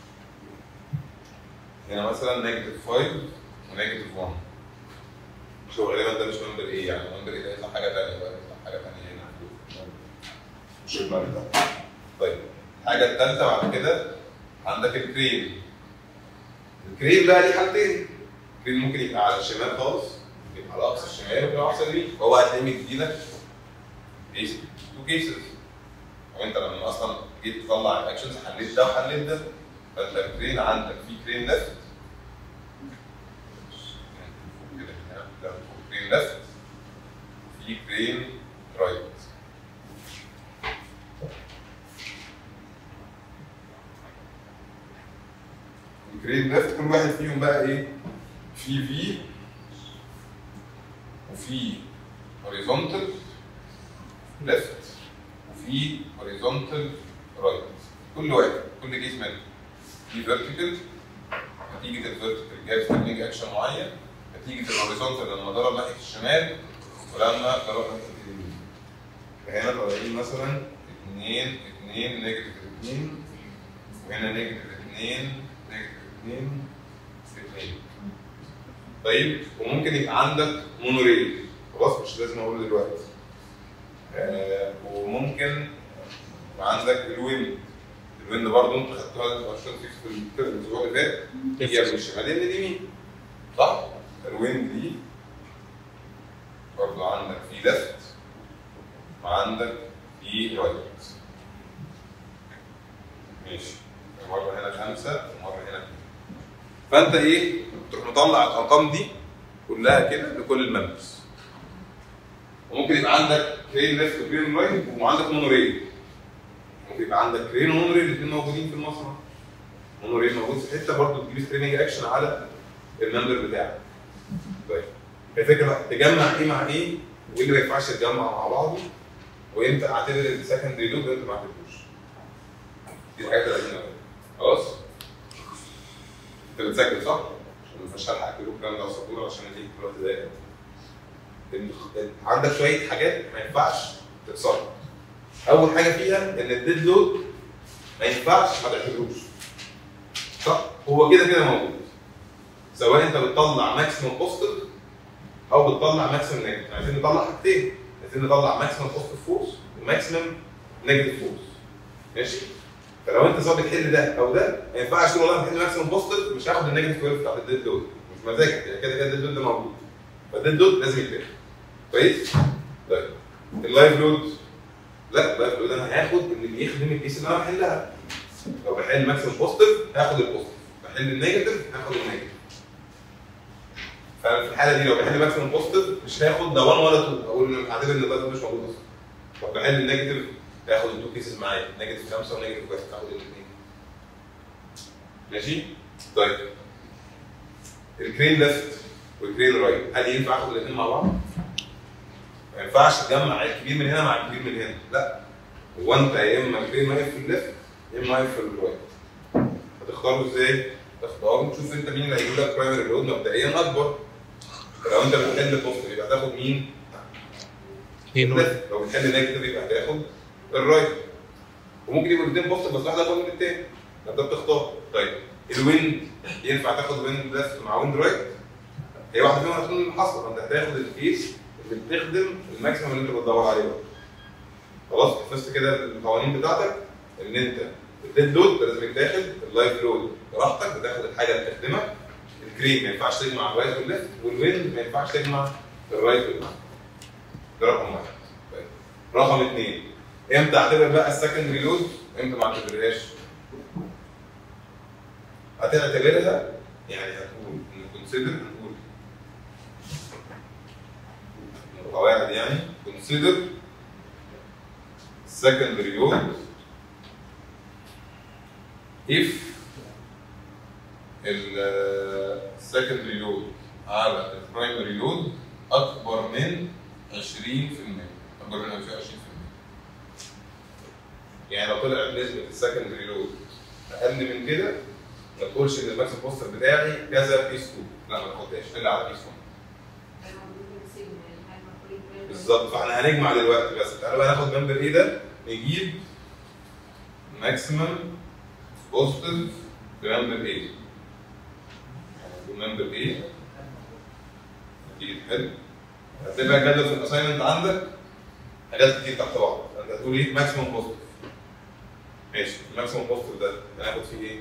هنا مثلا نيجاتيف 5 ونيجاتيف 1 شو غالبا ده مش ممبر ايه يعني ممبر ايه ده يطلع حاجه ثانيه بقى يطلع حاجه ثانيه هنا مش الممبر ده طيب الحاجه الثالثه بعد كده عندك الكريم الكريم بقى ليه حالتين الكريم ممكن يبقى على الشمال خالص يبقى على اقصى الشمال ويبقى على اقصى اليمين فهو هتلاقيه مديلك كيس تو كيسز وانت لما اصلا جيت تطلع الاكشنز حليت ده وحليت ده فانت الكرين عندك في كرين ليفت كرين ليفت في كرين رايت الكرين ليفت كل واحد فيهم بقى ايه في في وفي هوريزونتال ليفت وفي هوريزونتال رايت كل واحد كل كيس منهم في فيرتيكال نتيجه الفيرتيكال جاب سترينج اكشن معين نتيجه الهوريزونتال لما ضرب ناحيه الشمال ولما ضرب ناحيه اليمين فهنا طالعين مثلا 2 2 نيجاتيف 2 وهنا نيجاتيف 2 نيجاتيف 2 في اثنين طيب وممكن يبقى عندك مونوريل خلاص مش لازم اقوله دلوقتي آه وممكن يبقى عندك الويند الويند برضه انت خدتوها عشان في الاسبوع اللي فات هي من الشمالين لليمين صح؟ الويند دي برضه عندك في ليفت وعندك في رايت ماشي مرة هنا خمسة ومرة هنا اتنين فأنت إيه؟ تروح مطلع الأرقام دي كلها كده لكل الممبرز وممكن يبقى عندك كرين ليفت وكرين رايت وعندك مونوريل ممكن يبقى عندك كرين ومونوريل الاثنين موجودين في المصنع مونوريل موجود في حته برضه تجيب ستريننج اكشن على الممبر بتاعك طيب الفكره تجمع ايه مع ايه وايه اللي ما ينفعش يتجمع مع بعضه وامتى اعتبر السكندري لوب وامتى ما اعتبروش دي الحاجات اللي لازم نعملها خلاص انت بتذاكر صح؟ عشان ما ينفعش الحق اكتب الكلام ده على السبوره عشان اديك في الوقت ده إن عندك شويه حاجات ما ينفعش تكسرها اول حاجه فيها ان الديد لود ما ينفعش ما تعتبروش صح؟ هو كده كده موجود سواء انت بتطلع ماكسيموم بوزيتيف او بتطلع ماكسيموم نيجاتيف عايزين نطلع حاجتين عايزين نطلع ماكسيموم بوزيتيف فورس وماكسيموم نيجاتيف فورس ماشي فلو انت سواء بتحل ده او ده ما ينفعش تقول والله بحل ماكسيموم بوزيتيف مش هاخد النيجاتيف ويف بتاعت الديد لود مش مزاجك يعني كده كده الديد لود ده موجود فالديد لود لازم يتاخد كويس؟ طيب اللايف لود لا اللايف لود انا هاخد اللي بيخدم الكيس اللي انا بحلها لو بحل ماكسيموم بوزيتيف هاخد البوزيتيف بحل النيجاتيف هاخد النيجاتيف فانا في الحاله دي لو بحل ماكسيموم بوزيتيف مش هاخد ده 1 ولا 2 اقول اعتبر ان اللايف مش موجود اصلا طب بحل النيجاتيف هاخد التو كيسز معايا نيجاتيف 5 ونيجاتيف 1 هاخد الاثنين ماشي؟ طيب الكرين ليفت والكرين رايت هل ينفع اخد الاثنين مع بعض؟ ما ينفعش تجمع الكبير من هنا مع الكبير من هنا لا هو انت يا اما الكرين واقف في الليفت يا اما واقف في الرايت هتختاره ازاي؟ تختاره تشوف انت مين اللي هيجيب لك برايمري لود مبدئيا اكبر لو انت بتحل بوزيتيف يبقى هتاخد مين؟ اثنين الليفت لو بتحل نيجاتيف يبقى هتاخد الرايت وممكن يبقوا الاثنين بوزيتيف بس واحد اكبر من الثاني انت بتختار طيب الويند ينفع تاخد ويند ليفت مع ويند رايت هي واحده فيهم هتكون الحصر فانت هتاخد الكيس اللي بتخدم الماكسيمم اللي انت بتدور عليه بقى. خلاص حفظت كده القوانين بتاعتك ان انت الديد لود لازم يتاخد اللايف لود براحتك بتاخد الحاجه اللي بتخدمك الكريم ما ينفعش تجمع الرايت والليفت والويند ما ينفعش تجمع الرايت والليفت ده رقم واحد طيب. رقم اثنين امتى اعتبر بقى السكندري لود امتى ما اعتبرهاش هتعتبرها يعني هتقول كونسيدر هنقول من القواعد يعني consider secondary load if ال secondary load على ال primary load أكبر من 20% أكبر من 20% يعني لو طلعت نسبة السكندري لود أقل من كده ما تقولش إن الماكس بوستر بتاعي كذا بيس 2 لا ما تاخدهاش إلا على بيس 1 بالظبط فاحنا هنجمع دلوقتي بس تعالوا بقى ناخد ممبر ايه ده نجيب ماكسيمم بوزيتيف بممبر ايه ممبر ايه نتيجة حلو هتبقى الجدول في الاساينمنت عندك حاجات كتير تحت بعض انت هتقول ايه ماكسيمم بوزيتيف ماشي الماكسيمم بوزيتيف ده هناخد فيه ايه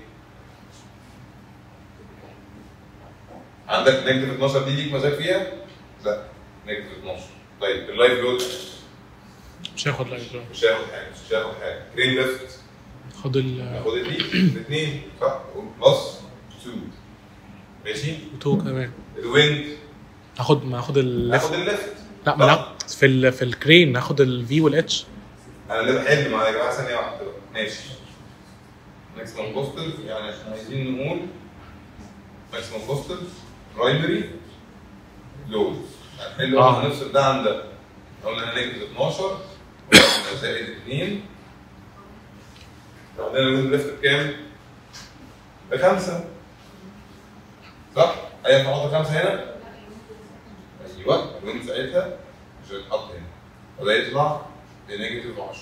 عندك نيجاتيف 12 دي ليك مزاج فيها؟ لا نيجاتيف 12 طيب اللايف لود مش هاخد لايف لود مش هياخد حاجه مش هياخد حاجه كرين ليفت خد ال هاخد دي الاثنين صح بلس 2 ماشي تو كمان الويند هاخد ما هاخد ال هاخد الليفت لا ما لا في ال في الكرين هاخد الفي والاتش انا اللي بحل ما يا جماعه ثانيه واحده بقى. ماشي ماكسيمم بوستيف يعني احنا عايزين نقول ماكسيمم بوستيف برايمري لود هنحل آه. قلنا نفصل ده عن ده قلنا هنكتب 12 قلنا زائد 2 عندنا الويند ليفت بكام؟ بخمسه صح؟ ايوه نحط خمسه هنا ايوه الويند ساعتها مش هيتحط هنا وده يطلع بنيجاتيف 10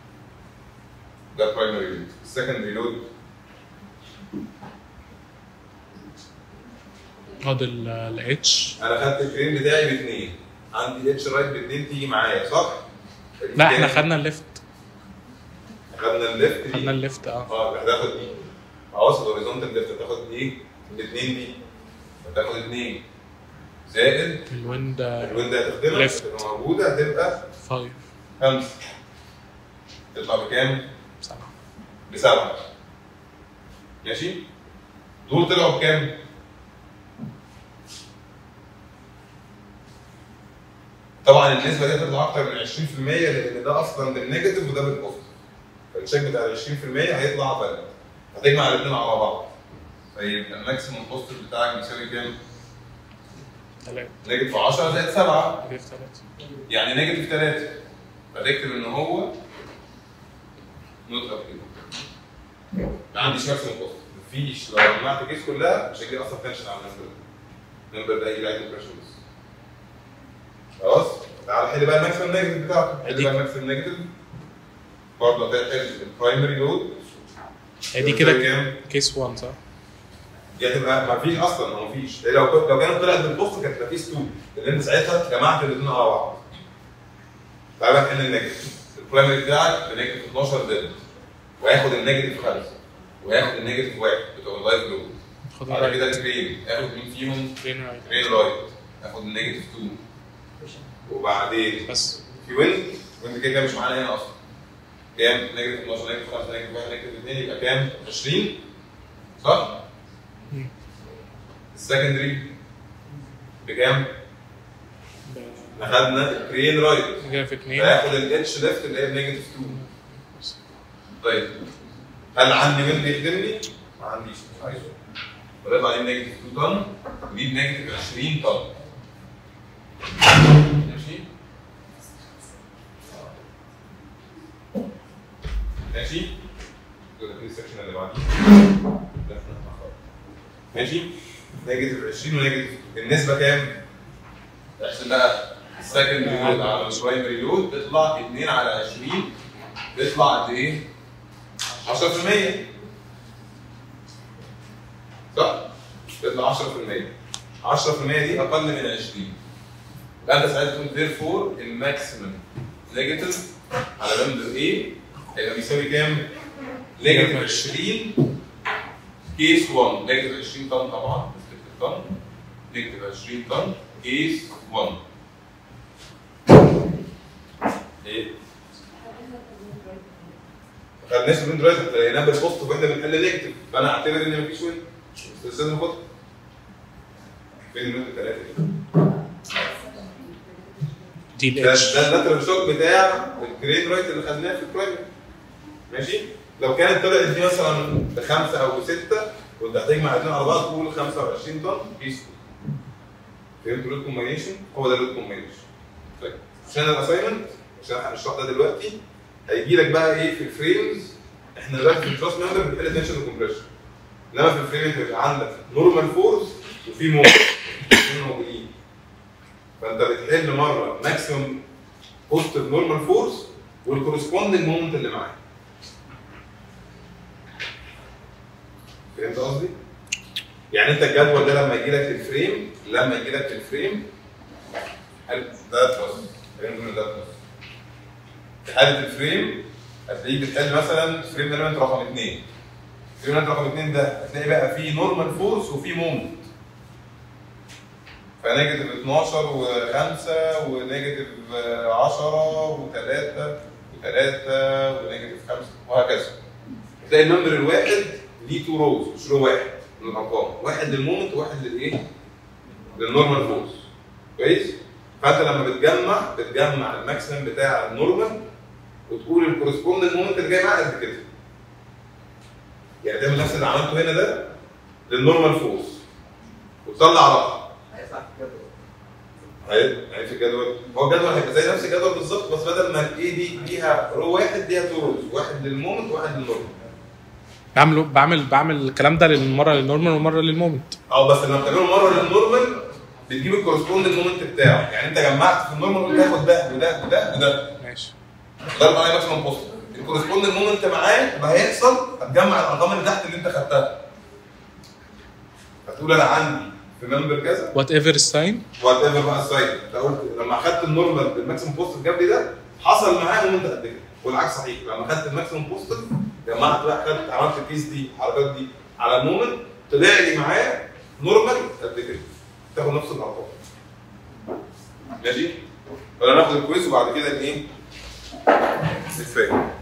ده برايمري لود السكندري لود اه الاتش انا خدت الكريم بتاعي باثنين عندي اتش رايت باثنين تيجي معايا صح؟ لا احنا كام؟ خدنا الليفت خدنا الليفت دي خدنا الليفت اه اه هتاخد دي خلاص الهوريزونتال ليفت هتاخد ايه؟ الاثنين دي هتاخد اثنين زائد الويند الويند هتخدمها Left. هتبقى موجوده هتبقى 5 خمسه تطلع بكام؟ 7 بسبعه ماشي؟ دول طلعوا بكام؟ طبعا النسبه دي هتطلع اكتر من 20% لان ده اصلا بالنيجاتيف وده بالبوزيتيف فالتشيك بتاع ال 20% هيطلع فرق هتجمع الاثنين على بعض فيبقى الماكسيموم بوزيتيف بتاعك بيساوي كام؟ 3 نيجاتيف 10 زائد 7 نيجاتيف 3 يعني نيجاتيف 3 فتكتب ان هو نطلق كده ما عنديش ماكسيموم بوزيتيف مفيش لو جمعت الكيس كلها مش هيجي اصلا تنشن على النمبر ده النمبر ده يجي لك البريشر بس خلاص تعال حل بقى الماكسيمم نيجاتيف بتاعته حل أديك. بقى الماكسيمم نيجاتيف برضه هتحل البرايمري لود هي دي كده كيس 1 صح؟ دي هتبقى ما فيش اصلا ما فيش لو كنت لو كانت طلعت بالبوست كانت هتبقى فيس 2 لان انت ساعتها جمعت الاثنين على بعض تعالى نحل النيجاتيف البرايمري بتاعك بنيجاتيف 12 ديد وياخد النيجاتيف 5 وياخد النيجاتيف 1 بتوع اللايف لود خد بعد الرايت كده الجرين ياخد مين فيهم؟ جرين رايت جرين لايت ياخد النيجاتيف 2 وبعدين بس في ويند ويند كده كده مش معانا هنا اصلا كام؟ نيجاتيف 12 نيجاتيف 5 نيجاتيف 1 نيجاتيف 2 يبقى كام؟ 20 صح؟ مم. السكندري بكام؟ اخدنا الكرين رايت كده في 2 فياخد الاتش ليفت اللي هي بنيجاتيف 2 طيب هل عندي ويند يخدمني؟ ما عنديش مش عايزه ويطلع دي بنيجاتيف 2 طن ودي بنيجاتيف 20 طن ماشي؟ ماشي؟ دول السكشن اللي بعديه ده احنا هنخرج. ماشي؟ نيجاتيف 20 ونيجاتيف النسبة كام؟ احسب بقى السكندري لود على البرايمري لود بيطلع 2 على 20 بيطلع قد ايه؟ 10% صح؟ بيطلع 10% 10% دي اقل من 20 يبقى انت ساعتها تقول therefore الماكسيمم نيجاتيف على نمبر A هيبقى بيساوي كام؟ نيجاتيف 20 كيس 1 نيجاتيف 20 طن طبعا نيجاتيف طن نيجاتيف 20 طن كيس 1 ايه؟ ما خدناش الويند رايت لقيناه بالبوست واحنا بنحل نيجاتيف فانا اعتبر ان مفيش ويند مش لازم ناخدها فين الويند الثلاثه دي؟ دي ده الاتش ده اللاترال شوك بتاع الجرين رايت اللي خدناه في البرايمري ماشي لو كانت طلعت دي مثلا بخمسه او بسته وانت هتجمع الاثنين على بعض تقول 25 طن بيس فهمت الريت كومبينيشن هو ده الريت كومبينيشن طيب عشان الاساينمنت عشان هنشرح ده دلوقتي هيجي لك بقى ايه في الفريمز احنا دلوقتي في التراس ممبر بنحل تنشن وكمبريشن انما في الفريم انت بيبقى عندك نورمال فورس وفي مومنت الاثنين موجودين فانت بتحل مره ماكسيمم بوزيتيف نورمال فورس والكورسبوندنج مومنت اللي معاه فهمت قصدي؟ يعني انت الجدول ده لما يجي لك الفريم لما يجي لك الفريم حلو ده تراس خلينا نقول ده تراس في حاله الفريم هتلاقيك بتحل مثلا فريم اليمنت رقم اثنين فريم اليمنت رقم اثنين ده هتلاقي بقى فيه نورمال فورس وفيه مومنت فنيجاتيف 12 و5 ونيجاتيف 10 و3 و3 ونيجاتيف 5 وهكذا تلاقي النمبر الواحد ليه تو روز مش رو واحد من الارقام واحد للمومنت وواحد للايه؟ للنورمال فورس كويس؟ فانت لما بتجمع بتجمع الماكسيمم بتاع النورمال وتقول الكورسبوندنج مومنت اللي جاي معاه قد كده يعني تعمل نفس اللي عملته هنا ده للنورمال فورس وتطلع رقم هي هي في الجدول هو الجدول هيبقى زي نفس الجدول بالظبط بس بدل ما الاي دي ليها رو واحد ليها تو روز واحد للمومنت وواحد للنورمال بعمل بعمل بعمل الكلام ده مره للنورمال ومره للمومنت اه بس لما بتعمله مره للنورمال بتجيب الكورسبوندنج مومنت بتاعه يعني انت جمعت في النورمال قلت هاخد ده وده وده وده ماشي ده المعنى ماكسيمم بوست الكورسبوندنج مومنت معاه ما هيحصل هتجمع الارقام اللي تحت اللي انت خدتها هتقول انا عندي في ممبر كذا وات ايفر الساين وات ايفر بقى الساين انت قلت لما اخدت النورمال بالماكسيموم بوست الجبري ده حصل معاه مومنت قد كده والعكس صحيح لما خدت الماكسيموم بوست جمعت بقى خدت عملت الكيس دي الحركات دي على المومنت طلع لي معاه نورمال قد كده تاخد نفس الارقام ماشي؟ ولا ناخد الكويز وبعد كده الايه؟ الفاهم